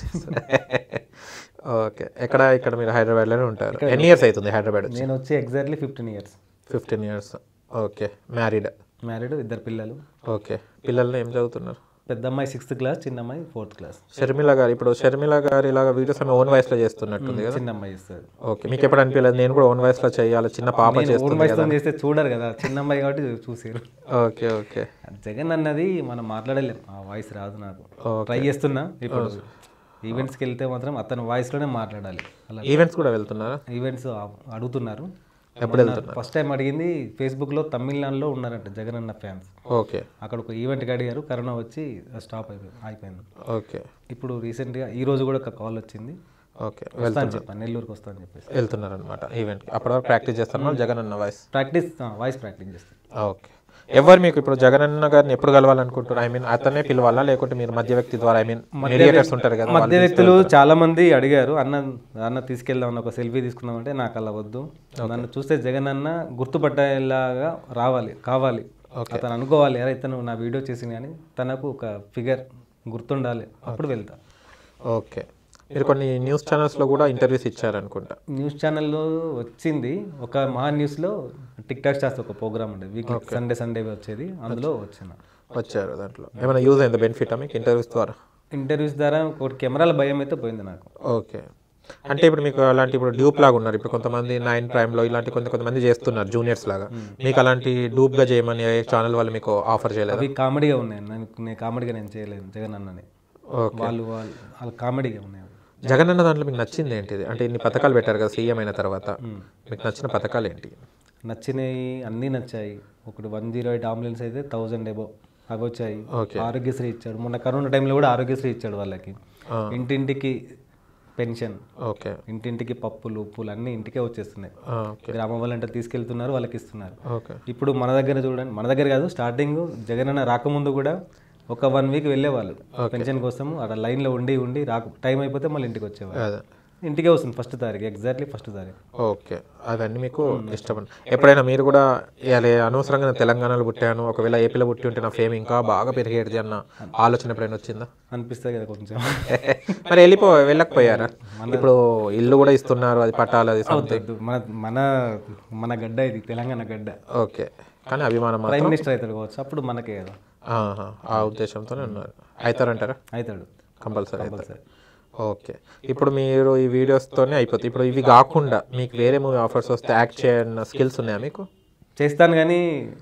S1: ఓకే ఎక్కడ ఇక్కడ మీరు హైదరాబాద్లోనే ఉంటారు ఎన్ని ఇయర్స్ అవుతుంది హైదరాబాద్ వచ్చి
S2: నేను వచ్చి exactly fifteen years
S1: fifteen years okay married
S2: married ఇద్దరు పిల్లలు
S1: ఓకే పిల్లల్ని ఏం చదువుతున్నారు
S2: పెద్ద అమ్మాయి సిక్స్త్ క్లాస్ చిన్న అమ్మాయి ఫోర్త్ క్లాస్
S1: షర్మిల గారు ఇప్పుడు షర్మిల గారు ఇలాగ వీడియోస్ ఆమె ఓన్ వాయిస్ లో చేస్తున్నట్టుంది కదా
S2: చిన్న అమ్మాయి ఇస్తుంది
S1: ఓకే మీకు ఎప్పుడు అనిపించలేదు నేను కూడా ఓన్ వాయిస్ లో చేయాలి చిన్న పాప
S2: ఓన్
S1: చేస్తుంది
S2: వయసుతో చేస్తే చూడరు కదా చిన్న అమ్మాయి కాబట్టి చూసారు
S1: ఓకే ఓకే
S2: జగన్ అన్నది మనం మాట్లాడలేం ఆ వాయిస్ రాదు నాకు ట్రై చేస్తున్నా ఇప్పుడు ఈవెంట్స్కి వెళ్తే మాత్రం అతని వాయిస్లోనే మాట్లాడాలి అలా
S1: ఈవెంట్స్ కూడా వెళ్తున్నారా
S2: ఈవెంట్స్ అడుగుతున్నారు
S1: ఎప్పుడు వెళ్తున్నారు
S2: ఫస్ట్ టైం అడిగింది ఫేస్బుక్లో తమిళనాడులో ఉన్నారంట జగన్ అన్న ఫ్యాన్స్
S1: ఓకే
S2: అక్కడ ఒక ఈవెంట్కి అడిగారు కరోనా వచ్చి స్టాప్ అయిపోయింది అయిపోయింది
S1: ఓకే
S2: ఇప్పుడు రీసెంట్గా ఈ రోజు కూడా ఒక కాల్ వచ్చింది
S1: ఓకే
S2: వస్తా అని చెప్పాను నెల్లూరుకి వస్తా అని చెప్పేసి
S1: వెళ్తున్నారు అనమాట ఈవెంట్ అప్పటి వరకు ప్రాక్టీస్ చేస్తాను జగన్ అన్న వాయిస్
S2: ప్రాక్టీస్ వాయిస్ ప్రాక్టీస్ చేస్తాను
S1: ఓకే ఎవరు మీకు ఇప్పుడు జగన్ అన్న గారిని ఎప్పుడు కలవాలనుకుంటారు ఐ మీన్ అతనే పిలవాలా లేకుంటే మీరు మధ్య వ్యక్తి ద్వారా ఐ మీన్ మీడియేటర్స్ ఉంటారు కదా
S2: మధ్య వ్యక్తులు చాలా మంది అడిగారు అన్న అన్న తీసుకెళ్దాం ఒక సెల్ఫీ తీసుకుందామంటే నాకు అలా వద్దు నన్ను చూస్తే జగన్ అన్న గుర్తుపట్టేలాగా రావాలి కావాలి అతను అనుకోవాలి అరే ఇతను నా వీడియో చేసింది కానీ తనకు ఒక ఫిగర్ గుర్తుండాలి అప్పుడు వెళ్తా
S1: ఓకే మీరు కొన్ని న్యూస్ ఛానల్స్ లో కూడా ఇంటర్వ్యూస్ ఇచ్చారనుకుంటా
S2: న్యూస్ ఛానల్లో వచ్చింది ఒక మా న్యూస్లో టిక్ టాక్ స్టార్స్ ఒక ప్రోగ్రామ్ ఉండేది వీక్ సండే సండే వచ్చేది అందులో వచ్చిన
S1: వచ్చారు దాంట్లో ఏమైనా యూజ్ అయింది బెనిఫిట్ మీకు ఇంటర్వ్యూస్ ద్వారా
S2: ఇంటర్వ్యూస్ ద్వారా ఒకటి కెమెరాల భయం అయితే పోయింది నాకు
S1: ఓకే అంటే ఇప్పుడు మీకు అలాంటి ఇప్పుడు డ్యూప్ లాగా ఉన్నారు ఇప్పుడు కొంతమంది నైన్ ప్రైమ్ లో ఇలాంటి కొంత కొంతమంది చేస్తున్నారు జూనియర్స్ లాగా మీకు అలాంటి డూప్ గా చేయమని ఏ ఛానల్ వాళ్ళు మీకు ఆఫర్ చేయలేదు
S2: అవి కామెడీగా ఉన్నాయి నేను నేను కామెడీగా నేను చేయలేను జగన్ అన్నని
S1: ఓకే
S2: వాళ్ళు వాళ్ళు వాళ్ళు కామెడీగా ఉన్నాయి అవి.
S1: జగన్ అన్న దాంట్లో మీకు నచ్చింది ఏంటిది అంటే ఇన్ని పథకాలు పెట్టారు కదా సీఎం అయిన తర్వాత మీకు నచ్చిన పథకాలు ఏంటి
S2: నచ్చినవి అన్నీ నచ్చాయి ఒకటి వన్ జీరో ఎయిట్ అంబులెన్స్ అయితే థౌజండ్ ఎబో అవి వచ్చాయి
S1: ఓకే.
S2: ఆరోగ్యశ్రీ ఇచ్చాడు మొన్న కరోనా టైంలో కూడా ఆరోగ్యశ్రీ ఇచ్చాడు వాళ్ళకి
S1: ఆ.
S2: ఇంటింటికి పెన్షన్
S1: ఓకే
S2: ఇంటింటికి పప్పులు ఉప్పులు అన్నీ ఇంటికే వచ్చేస్తున్నాయి
S1: ఆ, ఓకే
S2: గ్రామం వాళ్ళంటే తీసుకెళ్తున్నారు వాళ్ళకి ఇస్తున్నారు
S1: ఓకే
S2: ఇప్పుడు మన దగ్గర చూడండి మన దగ్గర కాదు స్టార్టింగ్ జగన్ అన్న రాకముందు కూడా ఒక వన్ వీక్ వెళ్ళేవాళ్ళు పెన్షన్ కోసం అక్కడ లైన్లో ఉండి ఉండి రాకు టైం అయిపోతే మళ్ళీ ఇంటికి వచ్చేవాళ్ళు
S1: అదే
S2: ఇంటికే వస్తుంది ఫస్ట్ తారీఖు ఎగ్జాక్ట్లీ ఫస్ట్ తారీఖు
S1: ఓకే అవన్నీ మీకు ఇష్టం ఎప్పుడైనా మీరు కూడా ఇలా అనవసరంగా నేను తెలంగాణలో పుట్టాను ఒకవేళ ఏపీలో పుట్టి ఉంటే నా ఫేమ్ ఇంకా బాగా పెరిగేది అన్న ఆలోచన ఎప్పుడైనా వచ్చిందా
S2: అనిపిస్తుంది కదా కొంచెం
S1: మరి వెళ్ళిపో వెళ్ళకపోయారా ఇప్పుడు ఇల్లు కూడా ఇస్తున్నారు అది పట్టాలి అది సంథింగ్
S2: వద్దు. మన మన మన గడ్డ ఇది తెలంగాణ గడ్డ
S1: ఓకే కానీ అభిమానం మాత్రం
S2: ప్రైమ్ మినిస్టర్ అవుతాడు కావచ్చు అప్పుడు మనకే కదా
S1: ఆహా, ఆ ఉద్దేశంతోనే ఉన్నారు అవుతారంటారా
S2: అవుతాడు
S1: కంపల్సరీ అవుతారు ఓకే ఇప్పుడు మీరు ఈ వీడియోస్తోనే అయిపోతుంది ఇప్పుడు ఇవి కాకుండా మీకు వేరే మూవీ ఆఫర్స్ వస్తే యాక్ట్ చేయన్న స్కిల్స్ ఉన్నాయా మీకు
S2: చేస్తాను కానీ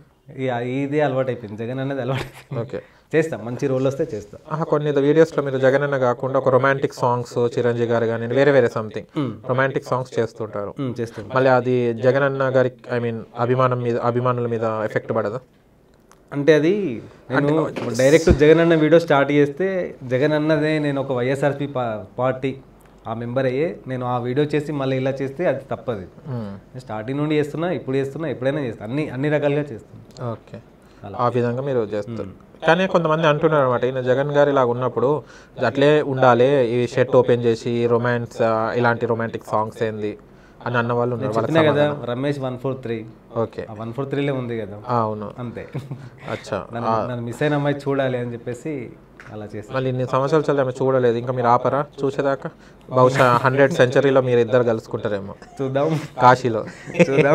S2: ఇ- ఇది అలవాటు అయిపోయింది జగన్ అనేది అలవాటు అయిపోయింది
S1: ఓకే
S2: చేస్తా మంచి రోల్ వస్తే చేస్తా
S1: ఆహా, కొన్ని వీడియోస్లో మీరు జగన్ అన్న కాకుండా ఒక రొమాంటిక్ సాంగ్స్ చిరంజీవి గారు కానీ వేరే వేరే సంథింగ్ రొమాంటిక్ సాంగ్స్ చేస్తుంటారు
S2: ఉమ్, చేస్తాను
S1: మళ్ళీ అది జగన్ అన్న గారి ఐ మీన్ అభిమానం మీద అభిమానుల మీద ఎఫెక్ట్ పడదా
S2: అంటే అది నేను డైరెక్ట్ జగన్ అన్న వీడియో స్టార్ట్ చేస్తే జగన్ అన్నదే నేను ఒక వైఎస్ఆర్పి పార్టీ ఆ మెంబర్ అయ్యే నేను ఆ వీడియో చేసి మళ్ళీ ఇలా చేస్తే అది తప్పది
S1: మ్మ్.
S2: నేను స్టార్టింగ్ నుండి చేస్తున్నా ఇప్పుడు చేస్తున్నా ఎప్పుడైనా చేస్తాను అన్ని అన్ని రకాలుగా చేస్తాను
S1: ఓకే ఆ విధంగా మీరు చేస్తారు కానీ కొంతమంది అంటున్నారు అనమాట ఈయన జగన్ గారు ఇలా ఉన్నప్పుడు అట్లే ఉండాలి ఈ షర్ట్ ఓపెన్ చేసి రొమాన్స్ ఇలాంటి రొమాంటిక్ సాంగ్స్ ఏంది అని అన్న వాళ్ళు ఉన్నారు వాళ్ళకి
S2: చెప్పినా కదా Ramesh one four three
S1: okay
S2: ఆ వన్ ఫోర్ త్రీలే ఉంది కదా
S1: ఆ, అవును
S2: అంతే
S1: అచ్చా
S2: నన్ను నన్ను మిస్ అయిన అమ్మాయి చూడాలి అని చెప్పేసి అలా చేస్తాను
S1: మళ్ళీ ఇన్ని సంవత్సరాలు చదివి ఆమె చూడలేదు ఇంకా మీరు ఆపరా చూసేదాకా బహుశా హండ్రెడ్ సెంచరీలో మీరు ఇద్దరు కలుసుకుంటారేమో
S2: చూద్దాం
S1: కాశీలో
S2: చూద్దాం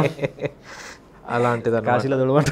S1: అలాంటిది
S2: కాశీలో చూడమంట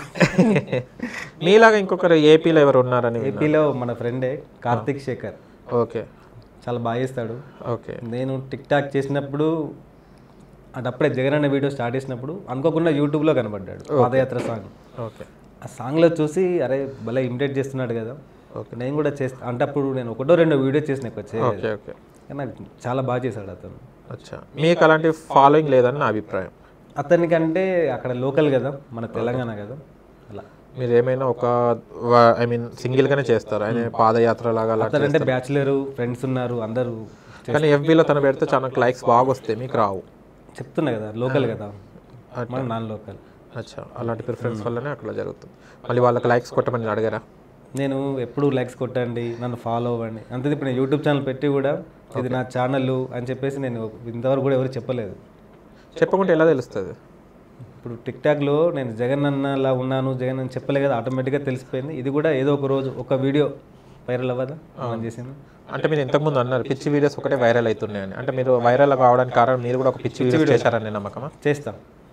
S1: మీలాగా ఇంకొకరు ఏపీలో ఎవరు ఉన్నారని విన్నా.
S2: ఏపీలో మన ఫ్రెండే కార్తిక్ శేఖర్
S1: ఓకే
S2: చాలా బాగా చేస్తాడు
S1: ఓకే
S2: నేను టిక్ టాక్ చేసినప్పుడు అంటే అప్పుడే జగన్ అన్న వీడియో స్టార్ట్ చేసినప్పుడు అనుకోకుండా యూట్యూబ్లో కనబడ్డాడు పాదయాత్ర సాంగ్
S1: ఓకే
S2: ఆ సాంగ్లో చూసి అరే భలే ఇమిటేట్ చేస్తున్నాడు కదా నేను కూడా చేస్తా అంటే అప్పుడు నేను ఒకటో రెండో వీడియో చేసిన ఎక్కువ చేయలేదు
S1: ఓకే ఓకే
S2: కానీ నాకు చాలా బాగా చేశాడు అతను
S1: అచ్చా మీకు అలాంటి ఫాలోయింగ్ లేదని నా అభిప్రాయం
S2: అతనికంటే అక్కడ లోకల్ కదా మన తెలంగాణ కదా అలా
S1: మీరు ఏమైనా ఒక ఐ మీన్ సింగిల్ గానే చేస్తారు ఆయన పాదయాత్ర లాగా అలా
S2: అతనంటే బ్యాచులర్ ఫ్రెండ్స్ ఉన్నారు అందరూ
S1: కానీ ఎఫ్బీలో తను పెడితే చాలా లైక్స్ బాగా వస్తాయి మీకు రావు
S2: చెప్తున్నా కదా లోకల్ కదా మన నాన్ లోకల్
S1: అచ్చా అలాంటి ప్రిఫరెన్స్ వల్లనే అట్లా జరుగుతుంది మళ్ళీ వాళ్ళకి లైక్స్ కొట్టమని అడిగారా
S2: నేను ఎప్పుడు లైక్స్ కొట్టండి నన్ను ఫాలో అవ్వండి అంతే ఇప్పుడు నేను యూట్యూబ్ ఛానల్ పెట్టి కూడా ఇది నా ఛానల్ అని చెప్పేసి నేను ఇంతవరకు కూడా ఎవరు చెప్పలేదు
S1: చెప్పకుంటే ఎలా తెలుస్తుంది
S2: ఇప్పుడు టిక్ టాక్లో నేను జగన్ అన్నలా ఉన్నాను జగన్ అని చెప్పలే కదా ఆటోమేటిక్గా తెలిసిపోయింది ఇది కూడా ఏదో ఒక రోజు ఒక వీడియో వైరల్ అవ్వదా మనం చేసింది
S1: అంటే మీరు ఇంతకుముందు అన్నారు పిచ్చి వీడియోస్ ఒకటే వైరల్ అవుతున్నాయని అంటే మీరు వైరల్ కావడానికి కారణం మీరు కూడా ఒక పిచ్చి వీడియోస్ చేశారని నమ్మకమా
S2: చేస్తాం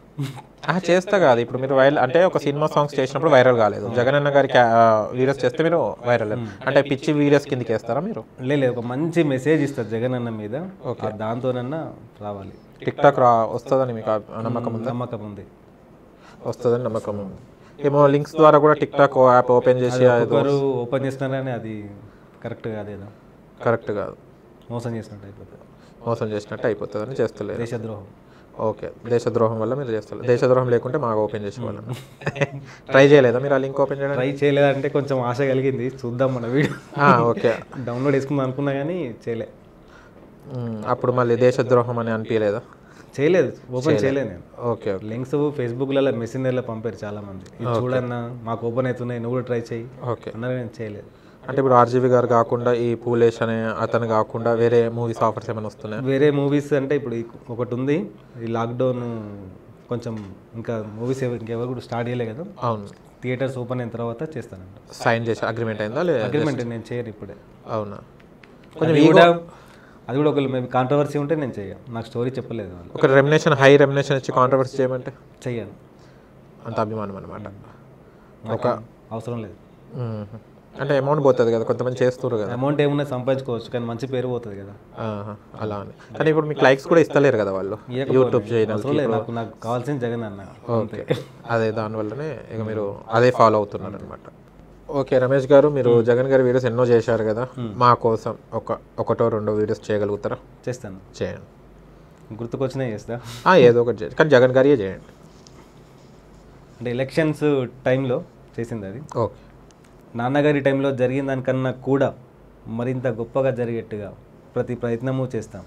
S1: ఆ, చేస్తా కాదు ఇప్పుడు మీరు వైరల్ అంటే ఒక సినిమా సాంగ్స్ చేసినప్పుడు వైరల్ కాలేదు జగన్ అన్న గారి వీడియోస్ చేస్తే మీరు వైరల్ అంటే పిచ్చి వీడియోస్ కిందకి వేస్తారా మీరు
S2: లేదు ఒక మంచి మెసేజ్ ఇస్తారు జగన్ అన్న మీద ఆ దాంతోనన్నా రావాలి
S1: టిక్ టాక్ రా వస్తుందని మీకు ఆ నమ్మకం ఉందా
S2: నమ్మకం ఉంది
S1: వస్తుందని నమ్మకం ఉంది ఏమో లింక్స్ ద్వారా కూడా టిక్ టాక్ యాప్ ఓపెన్ చేసి
S2: ఒకరు ఓపెన్ చేస్తున్నారని అది కరెక్ట్ కాదేదా
S1: కరెక్ట్ కాదు
S2: మోసం చేసినట్టు అయిపోతుంది
S1: మోసం చేసినట్టు అయిపోతుందని చేస్తలేదు
S2: దేశద్రోహం
S1: ఓకే దేశద్రోహం వల్ల మీరు చేస్తారు దేశద్రోహం లేకుంటే మాకు ఓపెన్ చేసేవాళ్ళం ట్రై చేయలేదా మీరు ఆ లింక్ ఓపెన్ చేయడానికి
S2: ట్రై చేయలేదంటే కొంచెం ఆశ కలిగింది చూద్దాం మన వీడియో
S1: ఆ, ఓకే
S2: డౌన్లోడ్ చేసుకుందాం అనుకున్నా కానీ చేయలే
S1: ఉమ్, అప్పుడు మళ్ళీ దేశద్రోహం అని అనిపించలేదా
S2: చేయలేదు ఓపెన్ చేయలేదు నేను
S1: ఓకే ఓకే
S2: లింక్స్ ఫేస్బుక్లలో మెసెంజర్లో పంపారు చాలా మంది ఇది చూడన్నా మాకు ఓపెన్ అవుతున్నాయి నువ్వు కూడా ట్రై చేయి
S1: ఓకే
S2: అన్నారు నేను చేయలేదు
S1: అంటే ఇప్పుడు ఆర్జీవి గారు కాకుండా ఈ పూలేష్ అనే అతను కాకుండా వేరే మూవీస్ ఆఫర్స్ ఏమైనా వస్తున్నాయి
S2: వేరే మూవీస్ అంటే ఇప్పుడు ఈ ఒకటి ఉంది ఈ లాక్డౌన్ కొంచెం ఇంకా మూవీస్ ఇంకెవరు కూడా స్టార్ట్ చేయలే కదా
S1: అవును
S2: థియేటర్స్ ఓపెన్ అయిన తర్వాత చేస్తానంట
S1: సైన్ చేసి అగ్రిమెంట్ అయిందా లేదా
S2: అగ్రిమెంట్ నేను చేయను ఇప్పుడే
S1: అవునా
S2: అది కూడా అది కూడా ఒకవేళ మేబీ కాంట్రవర్సీ ఉంటే నేను చెయ్యను నాకు స్టోరీ చెప్పలేదు వాళ్ళు
S1: ఒక రెమినేషన్ హై రెమినేషన్ ఇచ్చి కాంట్రవర్సీ చేయమంటే
S2: చెయ్యను
S1: అంత అభిమానం అనమాట
S2: ఒక అవసరం లేదు
S1: అంటే అమౌంట్ పోతుంది కదా కొంతమంది చేస్తారు కదా
S2: అమౌంట్ ఏమున్నా సంపాదించుకోవచ్చు కానీ మంచి పేరు పోతుంది కదా
S1: ఆహా, అలా అని కానీ ఇప్పుడు మీకు లైక్స్ కూడా ఇస్తలేరు కదా వాళ్ళు యూట్యూబ్ ఛానల్
S2: అవసరం లేదు నాకు నాకు కావాల్సింది జగన్ అన్న
S1: ఓకే అదే దానివల్లనే ఇక మీరు అదే ఫాలో అవుతున్నారు అనమాట ఓకే రమేష్ గారు మీరు జగన్ గారి వీడియోస్ ఎన్నో చేశారు కదా మా కోసం ఒక ఒకటో రెండో వీడియోస్ చేయగలుగుతారా
S2: చేస్తాను
S1: చేయండి
S2: గుర్తుకొచ్చినా చేస్తా
S1: ఆ, ఏదో ఒకటి చేయండి కానీ జగన్ గారియే చేయండి
S2: అంటే ఎలక్షన్స్ టైంలో చేసింది అది
S1: ఓకే
S2: నాన్నగారి టైంలో జరిగిన దానికన్నా కూడా మరింత గొప్పగా జరిగేట్టుగా ప్రతి ప్రయత్నము చేస్తాం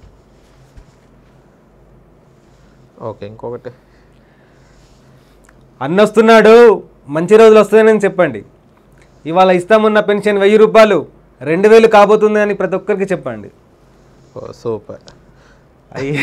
S1: ఓకే ఇంకొకటి
S2: అన్న వస్తున్నాడు మంచి రోజులు వస్తాయని చెప్పండి ఇవాళ ఇస్తామున్న పెన్షన్ వెయ్యి రూపాయలు రెండు వేలు కాబోతుంది అని ప్రతి ఒక్కరికి చెప్పండి
S1: ఓ సూపర్
S2: అయ్యి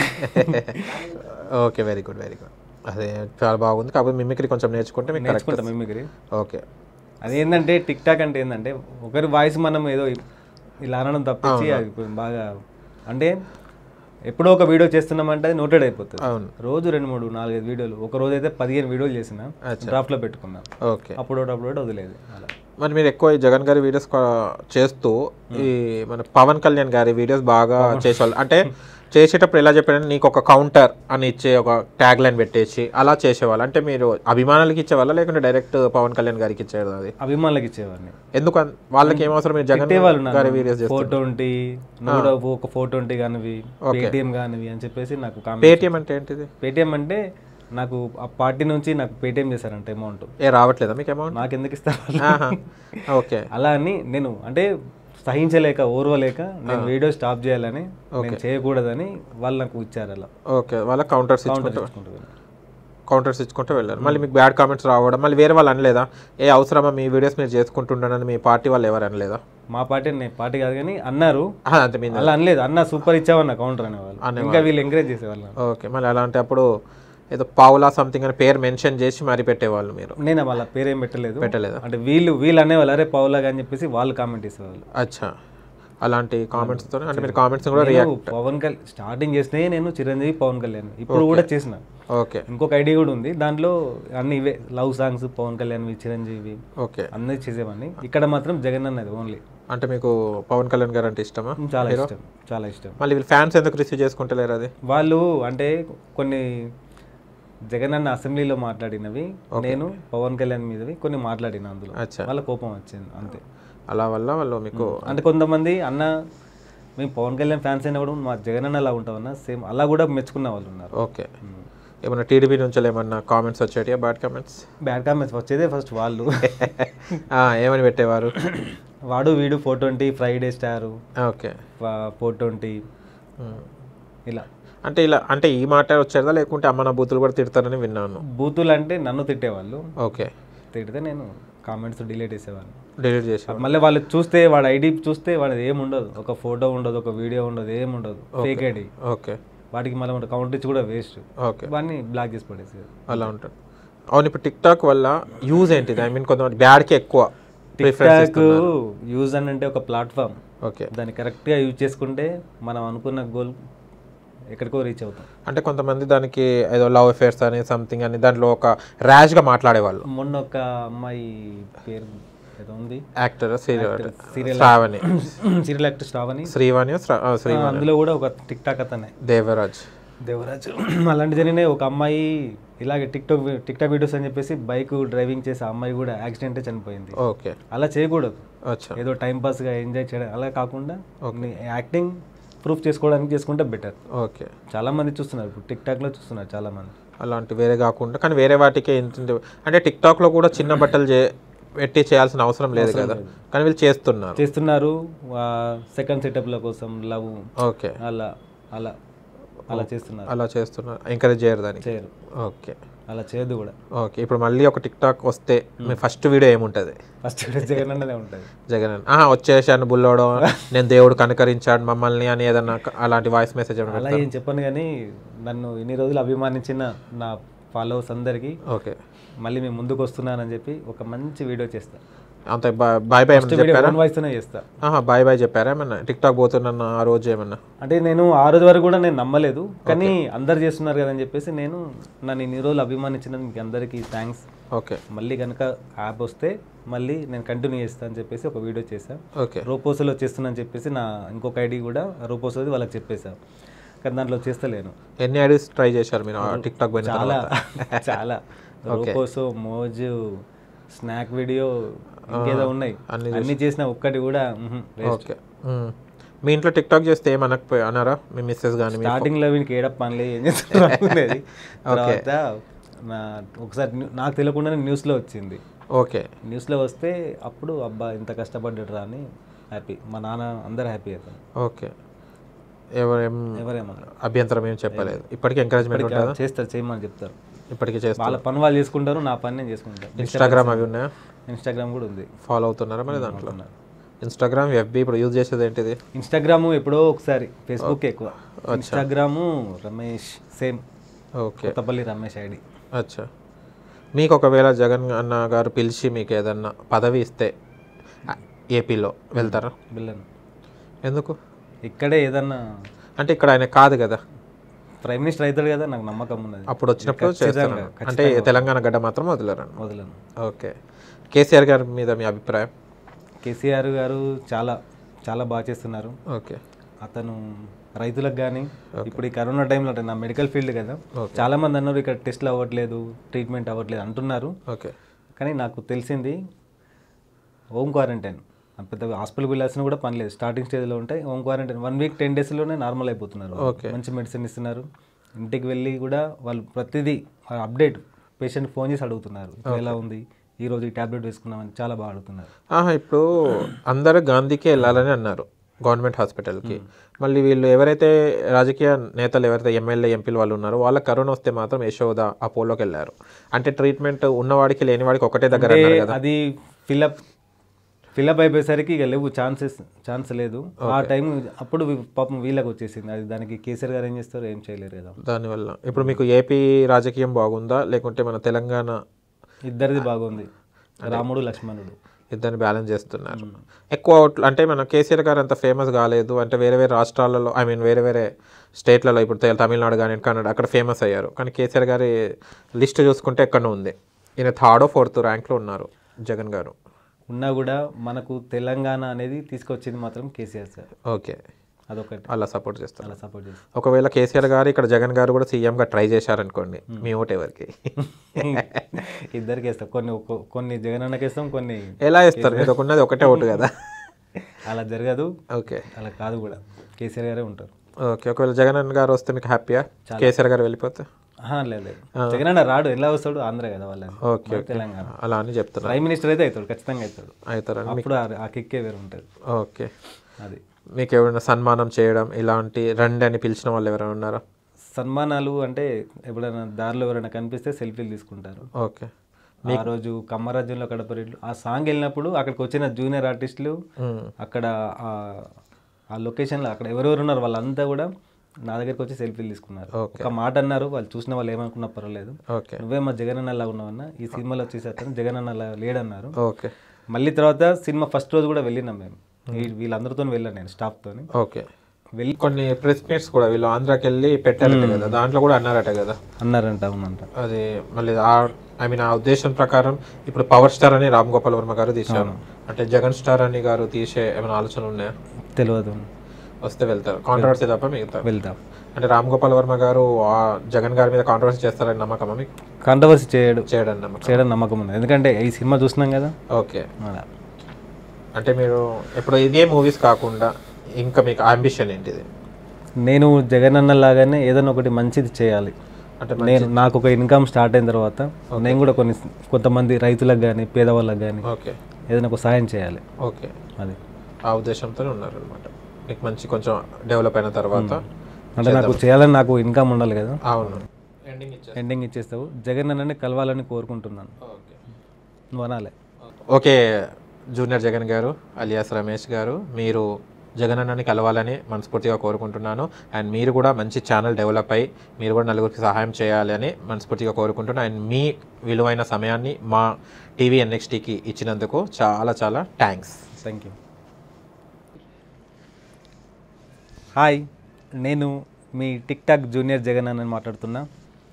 S1: okay very good very good అదే చాలా బాగుంది కాకపోతే మిమిక్రీ కొంచెం నేర్చుకుంటే మీకు కరెక్ట్
S2: నేర్చుకుంటాం మిమిక్రీ
S1: ఓకే
S2: అదేంటంటే టిక్ టాక్ అంటే ఏంటంటే ఒకరి వాయిస్ మనం ఏదో ఇలా అనడం తప్పించి అది కొంచెం బాగా అంటే ఎప్పుడో ఒక వీడియో చేస్తున్నామంటే అది నోటెడ్ అయిపోతుంది
S1: అవును
S2: రోజు రెండు మూడు నాలుగైదు వీడియోలు ఒక రోజు అయితే పదిహేను వీడియోలు చేసిన డ్రాఫ్ట్లో పెట్టుకున్నా
S1: ఓకే
S2: అప్పుడు అప్పుడు వదిలేదు అలా
S1: మరి మీరు ఎక్కువ ఈ జగన్ గారి వీడియోస్ చేస్తూ ఈ మన పవన్ కళ్యాణ్ గారి వీడియోస్ బాగా చేసేవాళ్ళు అంటే చేసేటప్పుడు ఎలా చెప్పారంటే నీకు ఒక కౌంటర్ అని ఇచ్చే ఒక ట్యాగ్ లైన్ పెట్టేసి అలా చేసేవాళ్ళు అంటే మీరు అభిమానులకి ఇచ్చేవాళ్ళ లేకుంటే డైరెక్ట్ పవన్ కళ్యాణ్ గారికి ఇచ్చేది అది
S2: అభిమానులకు ఇచ్చేవాడిని
S1: ఎందుకు అన్- వాళ్ళకి ఏమవసరం మీరు జగన్
S2: వాళ్ళు
S1: గారి వీడియోస్ చేస్తారు
S2: ఫోటో ఉంటి నువ్వు కూడా ఒక ఫోటో ఉంటి కానివి పేటిఎం కానివి అని చెప్పేసి నాకు కామెంట్
S1: పేటిఎం అంటే ఏంటిది
S2: పేటిఎం అంటే నాకు ఆ పార్టీ నుంచి నాకు పేటిఎం చేశారంట అమౌంట్
S1: ఏ రావట్లేదా మీకు అమౌంట్
S2: నాకు ఎందుకు ఇస్తారు వాళ్ళు?
S1: ఓకే
S2: అలా అని నేను అంటే సహించలేక ఓర్వలేక నేను వీడియో స్టాప్ చేయాలని నేను చేయకూడదని వాళ్ళు నాకు ఇచ్చారు అలా
S1: ఓకే వాళ్ళ కౌంటర్స్ ఇచ్చుకుంటూ
S2: తెచ్చుకుంటున్నాను.
S1: కౌంటర్స్ ఇచ్చుకుంటూ వెళ్ళారు మళ్ళీ మీకు బ్యాడ్ కామెంట్స్ రావడం మళ్ళీ వేరే వాళ్ళు అనలేదా ఏ అవసరమా మీ వీడియోస్ మీరు చేసుకుంటుండనని మీ పార్టీ వాళ్ళు ఎవరు అనలేదా
S2: మా పార్టీ నేను పార్టీ కాదు కానీ అన్నారు
S1: ఆ, అంతే మీద
S2: అలా అనలేదు అన్న సూపర్ ఇచ్చావన్న కౌంటర్ అనేవాళ్ళు ఇంకా వీళ్ళు ఎంకరేజ్ చేసేవాళ్ళు నన్ను.
S1: ఓకే మళ్ళీ అలాంటి అప్పుడు ఏదో పావులా సంథింగ్ అని పేరు మెన్షన్ చేసి మరి పెట్టేవాళ్ళు మీరు
S2: నేను వాళ్ళ పేరేం పెట్టలేదు
S1: పెట్టలేదా
S2: అంటే వీళ్ళు వీళ్ళు అనేవాళ్ళు అరే పౌలాగా అని చెప్పేసి వాళ్ళు కామెంట్ ఇసేవాళ్ళు
S1: అచ్చా అలాంటి కామెంట్స్తో అంటే మీరు కామెంట్స్ కూడా రియాక్ట్
S2: నేను పవన్ కళ్యాణ్ స్టార్టింగ్ చేసినే నేను చిరంజీవి పవన్ కళ్యాణ్ ఇప్పుడు కూడా చేసిన
S1: ఓకే
S2: ఇంకొక ఐడియా కూడా ఉంది దాంట్లో అన్ని ఇవే love songs Pawan Kalyan Chiranjeevi
S1: okay
S2: అన్నీ చేసేవాడిని ఇక్కడ మాత్రం జగన్ అన్నది ఓన్లీ
S1: అంటే మీకు పవన్ కళ్యాణ్ గారు అంటే ఇష్టమా
S2: చాలా ఇష్టం చాలా ఇష్టం
S1: మళ్ళీ వీళ్ళు ఫ్యాన్స్ ఎందుకు రిసీవ్ చేసుకుంటలేరు అది
S2: వాళ్ళు అంటే కొన్ని జగన్ అన్న అసెంబ్లీలో మాట్లాడినవి నేను పవన్ కళ్యాణ్ మీదవి కొన్ని మాట్లాడిన అందులో
S1: అచ్చా
S2: వాళ్ళ కోపం వచ్చింది అంతే
S1: అలా వల్ల వాళ్ళు మీకు
S2: అంటే కొంతమంది అన్న మేము పవన్ కళ్యాణ్ ఫ్యాన్స్ అయినా కూడా మా జగన్ అన్న అలా ఉంటామన్నా సేమ్ అలా కూడా మెచ్చుకున్న వాళ్ళు ఉన్నారు
S1: ఓకే ఏమన్నా టీడీపీ నుంచి ఏమన్నా కామెంట్స్ వచ్చాయా బ్యాడ్ కామెంట్స్
S2: బ్యాడ్ కామెంట్స్ వచ్చేదే ఫస్ట్ వాళ్ళు
S1: ఏమని పెట్టేవారు
S2: వాడు వీడు four twenty Friday star
S1: okay
S2: four twenty ఇలా
S1: అంటే ఇలా అంటే ఈ మాట వచ్చేదా లేకుంటే అమ్మ నా బూతులు కూడా తిడతారని విన్నాను
S2: బూతులు అంటే నన్ను తిట్టేవాళ్ళు
S1: ఓకే
S2: తిడితే నేను కామెంట్స్ డిలీట్ చేసేవాళ్ళు
S1: డిలీట్ చేసి
S2: మళ్ళీ వాళ్ళు చూస్తే వాడు ఐడి చూస్తే వాడు ఏం ఉండదు ఒక ఫోటో ఉండదు ఒక వీడియో ఉండదు ఏం ఉండదు ఫేక్ ఐడి
S1: ఓకే
S2: వాటికి మళ్ళీ మన కౌంట్ ఇచ్చి కూడా వేస్ట్
S1: ఓకే
S2: వాడిని బ్లాక్ చేసి పడేసి
S1: అలా ఉంటుంది అవును ఇప్పుడు టిక్ టాక్ వల్ల యూజ్ ఏంటిది ఐ మీన్ కొంతమంది బ్యాడ్కి ఎక్కువ ప్రిఫరెన్స్
S2: టిక్ యూజ్ అని అంటే ఒక ప్లాట్ఫామ్
S1: ఓకే
S2: దాన్ని కరెక్ట్గా యూజ్ చేసుకుంటే మనం అనుకున్న గోల్ ఎక్కడికో రీచ్ అవుతాం
S1: అంటే కొంతమంది దానికి ఏదో లవ్ అఫేర్స్ అని సంథింగ్ అని దాంట్లో ఒక ర్యాష్గా మాట్లాడేవాళ్ళు
S2: మొన్న ఒక అమ్మాయి పేరు ఏదో ఉంది
S1: actor serial
S2: serial
S1: Sravani
S2: serial actor Sravani
S1: Srivani శ్రా- ఆ, శ్రీ
S2: అందులో కూడా ఒక టిక్ టాక్ అతనే
S1: దేవరాజ్
S2: దేవరాజ్ అలాంటి జరిగినాయి ఒక అమ్మాయి ఇలాగే TikTok TikTok videos అని చెప్పేసి బైక్ డ్రైవింగ్ చేసే అమ్మాయి కూడా యాక్సిడెంట్ చనిపోయింది
S1: ఓకే
S2: అలా చేయకూడదు
S1: అచ్చా
S2: ఏదో టైం పాస్గా ఎంజాయ్ చేయడం అలా కాకుండా యాక్టింగ్ ప్రూఫ్ చేసుకోవడానికి చేసుకుంటే బెటర్
S1: ఓకే
S2: చాలా మంది చూస్తున్నారు ఇప్పుడు టిక్ టాక్లో చూస్తున్నారు చాలా మంది
S1: అలాంటి వేరే కాకుండా కానీ వేరే వాటికే ఇంత ఇంత- అంటే టిక్ టాక్లో కూడా చిన్న బట్టలు చే పెట్టి చేయాల్సిన అవసరం లేదు కదా కానీ వీళ్ళు చేస్తున్నారు
S2: చేస్తున్నారు సెకండ్ సెటప్ల కోసం లవ్
S1: ఓకే
S2: అలా అలా అలా చేస్తున్నారు
S1: అలా చేస్తున్నారు ఎంకరేజ్ చేయరు దానికి
S2: చేయరు
S1: ఓకే
S2: అలా చేయదు కూడా
S1: ఓకే ఇప్పుడు మళ్ళీ ఒక టిక్ టాక్ వస్తే మీ ఫస్ట్ వీడియో ఏముంటుంది
S2: ఫస్ట్ జగన్ అన్నదే ఉంటుంది
S1: జగన్ అన్న, ఆహా వచ్చేసాను బుల్లోడు నేను దేవుడు కనకరించాడు మమ్మల్ని అని ఏదన్నా క- అలాంటి వాయిస్ మెసేజ్ ఏమన్నా
S2: అలా ఏం చెప్పను కానీ నన్ను ఇన్ని రోజులు అభిమానించిన నా ఫాలోవర్స్ అందరికీ
S1: ఓకే
S2: మళ్ళీ మేము ముందుకు వస్తున్నానని చెప్పి ఒక మంచి వీడియో చేస్తా
S1: అంత బాయ్ బాయ్ ఏమన్నా
S2: వీడియో
S1: చెప్పారా
S2: ఓన్ వాయిస్తోనే చేస్తా
S1: ఆహా బాయ్ బాయ్ చెప్పారా ఏమన్నా టిక్ టాక్ పోతున్నా ఆ రోజు ఏమన్నా
S2: అంటే నేను ఆ రోజు వరకు కూడా నేను నమ్మలేదు కానీ అందరు చేస్తున్నారు కదా అని చెప్పేసి నేను నన్ను ఇన్ని రోజులు అభిమానించిన మీకు అందరికీ థ్యాంక్స్
S1: ఓకే
S2: మళ్ళీ కనుక యాప్ వస్తే మళ్ళీ నేను కంటిన్యూ చేస్తాను అని చెప్పేసి ఒక వీడియో చేశాను
S1: ఓకే
S2: రోపోసోలో చేస్తున్నాను చెప్పేసి నా ఇంకొక ఐడి కూడా రోపోసోది వాళ్ళకి చెప్పేసా కానీ దాంట్లో చేస్తలేను
S1: ఎన్ని ఐడీస్ ట్రై చేశారు మీరు టిక్ టాక్ పోయిన
S2: చాలా
S1: తర్వాత
S2: చాలా రోపోసో మోజు స్నాక్ వీడియో ఇంకేదో ఉన్నాయి అన్ని చేసిన ఒక్కటి కూడా మ్హూ, waste.
S1: ఓకే మ్మ్. మీ ఇంట్లో టిక్ టాక్ చేస్తే ఏమనకపోయి అన్నారా మీ మిస్సెస్ కానీ మీ
S2: స్టార్టింగ్ లో వీనికి ఏడప్ పనిలే ఏం చేస్తున్నారు అనుకునేది తర్వాత నా ఒకసారి న్యూ- నాకు తెలియకుండానే న్యూస్ లో వచ్చింది
S1: ఓకే
S2: న్యూస్ లో వస్తే అప్పుడు అబ్బా ఇంత కష్టపడ్డాడు రా అని హ్యాపీ మా నాన్న అందరు హ్యాపీ అవుతాను
S1: ఓకే ఎవరేం
S2: ఎవరేమన్నారు
S1: అభ్యంతరం ఏం చెప్పలేదు ఇప్పటికీ ఎంకరేజ్మెంట్ ఉంటుందా
S2: చేస్తారు చేయమని చెప్తారు
S1: ఇప్పటికీ చేస్తారు
S2: వాళ్ళ పని వాళ్ళు చేసుకుంటారు నా పని నేను చేసుకుంటాను
S1: ఇన్స్టాగ్రామ్ అవి ఉన్నాయా
S2: ఇన్స్టాగ్రామ్ కూడా ఉంది
S1: ఫాలో అవుతున్నారా మరి దాంట్లో ఇన్స్టాగ్రామ్ ఎఫ్బి ఇప్పుడు యూజ్ చేసేది ఏంటిది
S2: ఇన్స్టాగ్రామ్ ఎప్పుడో ఒకసారి ఫేస్బుక్ ఎక్కువ Instagram Ramesh same
S1: okay
S2: Kothapalli Ramesh ID
S1: అచ్చా మీకు ఒకవేళ జగన్ అన్న గారు పిలిచి మీకు ఏదన్నా పదవి ఇస్తే ఆ, ఏపీలో వెళ్తారా
S2: బిల్లను
S1: ఎందుకు
S2: ఇక్కడే ఏదన్నా
S1: అంటే ఇక్కడ ఆయన కాదు కదా
S2: ప్రైమ్ మినిస్టర్ అవుతాడు కదా నాకు నమ్మకం ఉన్నది
S1: అప్పుడు వచ్చినప్పుడు చేస్తారు అంటే తెలంగాణ గడ్డ మాత్రం వదిలేరండి
S2: వదలను
S1: ఓకే కేసీఆర్ గారి మీద మీ అభిప్రాయం
S2: కేసీఆర్ గారు చాలా చాలా బాగా చేస్తున్నారు
S1: ఓకే
S2: అతను రైతులకు కానీ ఇప్పుడు ఈ కరోనా టైంలో అంటే నా మెడికల్ ఫీల్డ్ కదా చాలా మంది అన్నారు ఇక్కడ టెస్ట్లు అవ్వట్లేదు ట్రీట్మెంట్ అవ్వట్లేదు అంటున్నారు
S1: ఓకే
S2: కానీ నాకు తెలిసింది హోమ్ క్వారంటైన్ పెద్ద హాస్పిటల్కి వెళ్ళాల్సిన కూడా పని లేదు స్టార్టింగ్ స్టేజ్లో ఉంటాయి home quarantine one week ten డేస్లోనే నార్మల్ అయిపోతున్నారు
S1: Okay.
S2: మంచి మెడిసిన్ ఇస్తున్నారు ఇంటికి వెళ్ళి కూడా వాళ్ళు ప్రతిదీ అప్డేట్ పేషెంట్ ఫోన్ చేసి అడుగుతున్నారు ఇప్పుడు ఎలా ఉంది ఈ రోజు ఈ టాబ్లెట్ వేసుకున్నామని చాలా బాగా అడుగుతున్నారు
S1: ఆహా ఇప్పుడు అందరూ గాంధీకి వెళ్ళాలని అన్నారు గవర్నమెంట్ హాస్పిటల్కి మళ్ళీ వీళ్ళు ఎవరైతే రాజకీయ నేతలు ఎవరైతే ఎమ్మెల్యే ఎంపీలు వాళ్ళు ఉన్నారో వాళ్ళకి కరోనా వస్తే మాత్రం యశోద అపోలోకి వెళ్ళారు అంటే ట్రీట్మెంట్ ఉన్నవాడికి లేనివాడికి ఒకటే దగ్గర
S2: అంటే
S1: అన్నారు కదా
S2: అది ఫిలప్ ఫిలప్ అయిపోయేసరికి ఇక లేవు ఛాన్సెస్ ఛాన్స్ లేదు ఆ టైం అప్పుడు వీ- పాపం వీళ్ళకి వచ్చేసింది అది దానికి కేసీఆర్ గారు ఏం చేస్తారు ఏం చేయలేరు కదా
S1: దానివల్ల ఇప్పుడు మీకు ఏపీ రాజకీయం బాగుందా లేకుంటే మన తెలంగాణ
S2: ఇద్దరిది బాగుంది రాముడు లక్ష్మణుడు
S1: ఇద్దరిని బ్యాలెన్స్ చేస్తున్నారు ఎక్కువ ఓట్లు అంటే మన కేసీఆర్ గారు అంత ఫేమస్ కాలేదు అంటే వేరే వేరే రాష్ట్రాలలో ఐ మీన్ వేరే వేరే స్టేట్లలో ఇప్పుడు తె- తమిళనాడు కానీ కన్నడ అక్కడ ఫేమస్ అయ్యారు కానీ కేసీఆర్ గారి లిస్ట్ చూసుకుంటే ఎక్కడో ఉంది ఈయన థర్డ్ ఫోర్త్ ర్యాంక్లో ఉన్నారు జగన్ గారు
S2: ఉన్నా కూడా మనకు తెలంగాణ అనేది తీసుకొచ్చింది మాత్రం కేసీఆర్ సార్
S1: ఓకే
S2: అదొకటి
S1: అలా సపోర్ట్ చేస్తారు
S2: అలా సపోర్ట్ చేస్తారు
S1: ఒకవేళ కేసీఆర్ గారు ఇక్కడ జగన్ గారు కూడా సీఎంగా ట్రై చేశారనుకోండి మీ ఓటు ఎవరికి
S2: ఇద్దరికి వేస్తాం కొన్ని ఒక్కో- కొన్ని జగన్ అన్నకి వేస్తాం కొన్ని
S1: ఎలా ఇస్తారు మీరు ఉన్నది ఒకటే ఓటు కదా
S2: అలా జరగదు
S1: ఓకే
S2: అలా కాదు కూడా కేసీఆర్ గారే ఉంటారు
S1: ఓకే ఒకవేళ జగన్ అన్న గారు వస్తే మీకు హ్యాపీయా కేసీఆర్ గారు వెళ్ళిపోతే
S2: ఆహా, లేదు లేదు జగన్ అన్న రాడు ఎలా వస్తాడు ఆంధ్ర కదా వాళ్ళని
S1: ఓకే
S2: మన తెలంగాణ
S1: అలా అని చెప్తున్నారు
S2: ప్రైమ్ మినిస్టర్ అయితే అవుతాడు ఖచ్చితంగా అవుతాడు
S1: అవుతారని
S2: అప్పుడు ఆ- ఆ కిక్కే వేరు ఉంటుంది
S1: ఓకే
S2: అది
S1: మీకు ఎవరైనా సన్మానం చేయడం ఇలాంటి రండి అని పిలిచిన వాళ్ళు ఎవరైనా ఉన్నారా
S2: సన్మానాలు అంటే ఎప్పుడైనా దారిలో ఎవరైనా కనిపిస్తే సెల్ఫీలు తీసుకుంటారు
S1: ఓకే
S2: ఆ రోజు కమ్మరాజ్యంలో కడపరెడ్లు ఆ సాంగ్ వెళ్ళినప్పుడు అక్కడికి వచ్చిన జూనియర్ ఆర్టిస్టులు
S1: మ్మ్.
S2: అక్కడ ఆ- ఆ లొకేషన్లో అక్కడ ఎవరెవరు ఉన్నారు వాళ్ళంతా కూడా నా దగ్గరికి వచ్చి సెల్ఫీలు తీసుకున్నారు ఒక మాట అన్నారు వాళ్ళు చూసిన వాళ్ళు ఏమనుకున్నా పర్వాలేదు
S1: ఓకే
S2: నువ్వే మా జగన్ అన్నలా ఉన్నావన్నా ఈ సినిమాలో వచ్చేసి అతను జగన్ అన్నలా లేడన్నారు
S1: ఓకే
S2: మళ్ళీ తర్వాత సినిమా ఫస్ట్ రోజు కూడా వెళ్ళినాం మేము ఈ- వీళ్ళందరితో వెళ్ళాను నేను స్టాఫ్తో
S1: ఓకే
S2: వెళ్ళి
S1: కొన్ని ప్రెస్ మీట్స్ కూడా వీళ్ళు ఆంధ్రాకి వెళ్ళి పెట్టారట కదా దాంట్లో కూడా అన్నారట కదా
S2: అన్నారంట అవునంట అది
S1: అది మళ్ళీ ఐ మీన్ ఆ ఉద్దేశం ప్రకారం ఇప్పుడు పవర్ స్టార్ అని రామ్ గోపాల్ వర్మ గారు తీశారు అంటే జగన్ స్టార్ అని గారు తీసే ఏమైనా ఆలోచనలు ఉన్నాయా
S2: తెలియదు
S1: వస్తే వెళ్తారు కాంట్రవర్సీ తప్ప మిగతా
S2: వెళ్తాం
S1: అంటే రామ్ గోపాల్ వర్మ గారు ఆ జగన్ గారి మీద కాంట్రవర్సీ చేస్తారని నమ్మకమా మీకు
S2: కాంట్రవర్సీ చేయడు
S1: చేయడం నమ్మకం
S2: చేయడం నమ్మకం ఉంది ఎందుకంటే ఈ సినిమా చూసినాం కదా
S1: ఓకే
S2: అలా.
S1: అంటే మీరు ఇప్పుడు ఇదే మూవీస్ కాకుండా ఇంకా మీకు అంబిషన్ ఏంటిది
S2: నేను జగన్ అన్న లాగానే ఏదైనా ఒకటి మంచిది చేయాలి
S1: అంటే
S2: నేను నాకు ఒక ఇన్కమ్ స్టార్ట్ అయిన తర్వాత నేను కూడా కొన్ని కొంతమంది రైతులకు కానీ పేదవాళ్ళకి కానీ
S1: ఓకే
S2: ఏదైనా ఒక సహాయం చేయాలి
S1: ఓకే
S2: అది
S1: ఆ ఉద్దేశంతో ఉన్నారు అనమాట మీకు మంచి కొంచెం డెవలప్ అయిన తర్వాత
S2: అంటే నాకు చేయాలని నాకు ఇన్కమ్ ఉండాలి కదా
S1: అవును ఎండింగ్ ఇచ్చారు
S2: ఎండింగ్ ఇచ్చేస్తావు జగన్ అన్నని కలవాలని కోరుకుంటున్నాను
S1: ఓకే
S2: నువ్వు అనాలి
S1: ఓకే జూనియర్ జగన్ గారు అలియాస్ రమేష్ గారు మీరు జగన్ అన్నని కలవాలని మనస్ఫూర్తిగా కోరుకుంటున్నాను అండ్ మీరు కూడా మంచి ఛానల్ డెవలప్ అయ్యి మీరు కూడా నలుగురికి సహాయం చేయాలి అని మనస్ఫూర్తిగా కోరుకుంటున్నాను అండ్ మీ విలువైన సమయాన్ని మా టీవీ ఎన్ఎక్స్టీకి ఇచ్చినందుకు చాలా చాలా థ్యాంక్స్
S2: థ్యాంక్ యూ హాయ్ నేను మీ టిక్ టాక్ జూనియర్ జగన్ అని మాట్లాడుతున్నా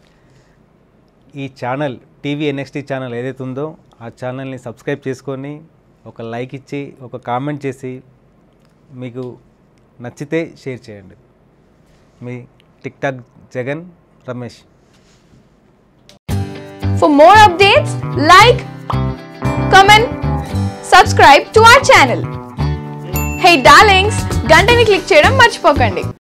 S2: ఈ ఛానల్ టీవీ ఎన్ఎక్స్టీ ఛానల్ ఏదైతే ఉందో ఆ ఛానల్ని సబ్స్క్రైబ్ చేసుకొని ఒక లైక్ ఇచ్చి ఒక కామెంట్ చేసి మీకు నచ్చితే షేర్ చేయండి మీ TikTok Jagan Ramesh
S3: For more updates, like, comment, subscribe to our channel. Hey darlings, గంటని click చేయడం మర్చిపోకండి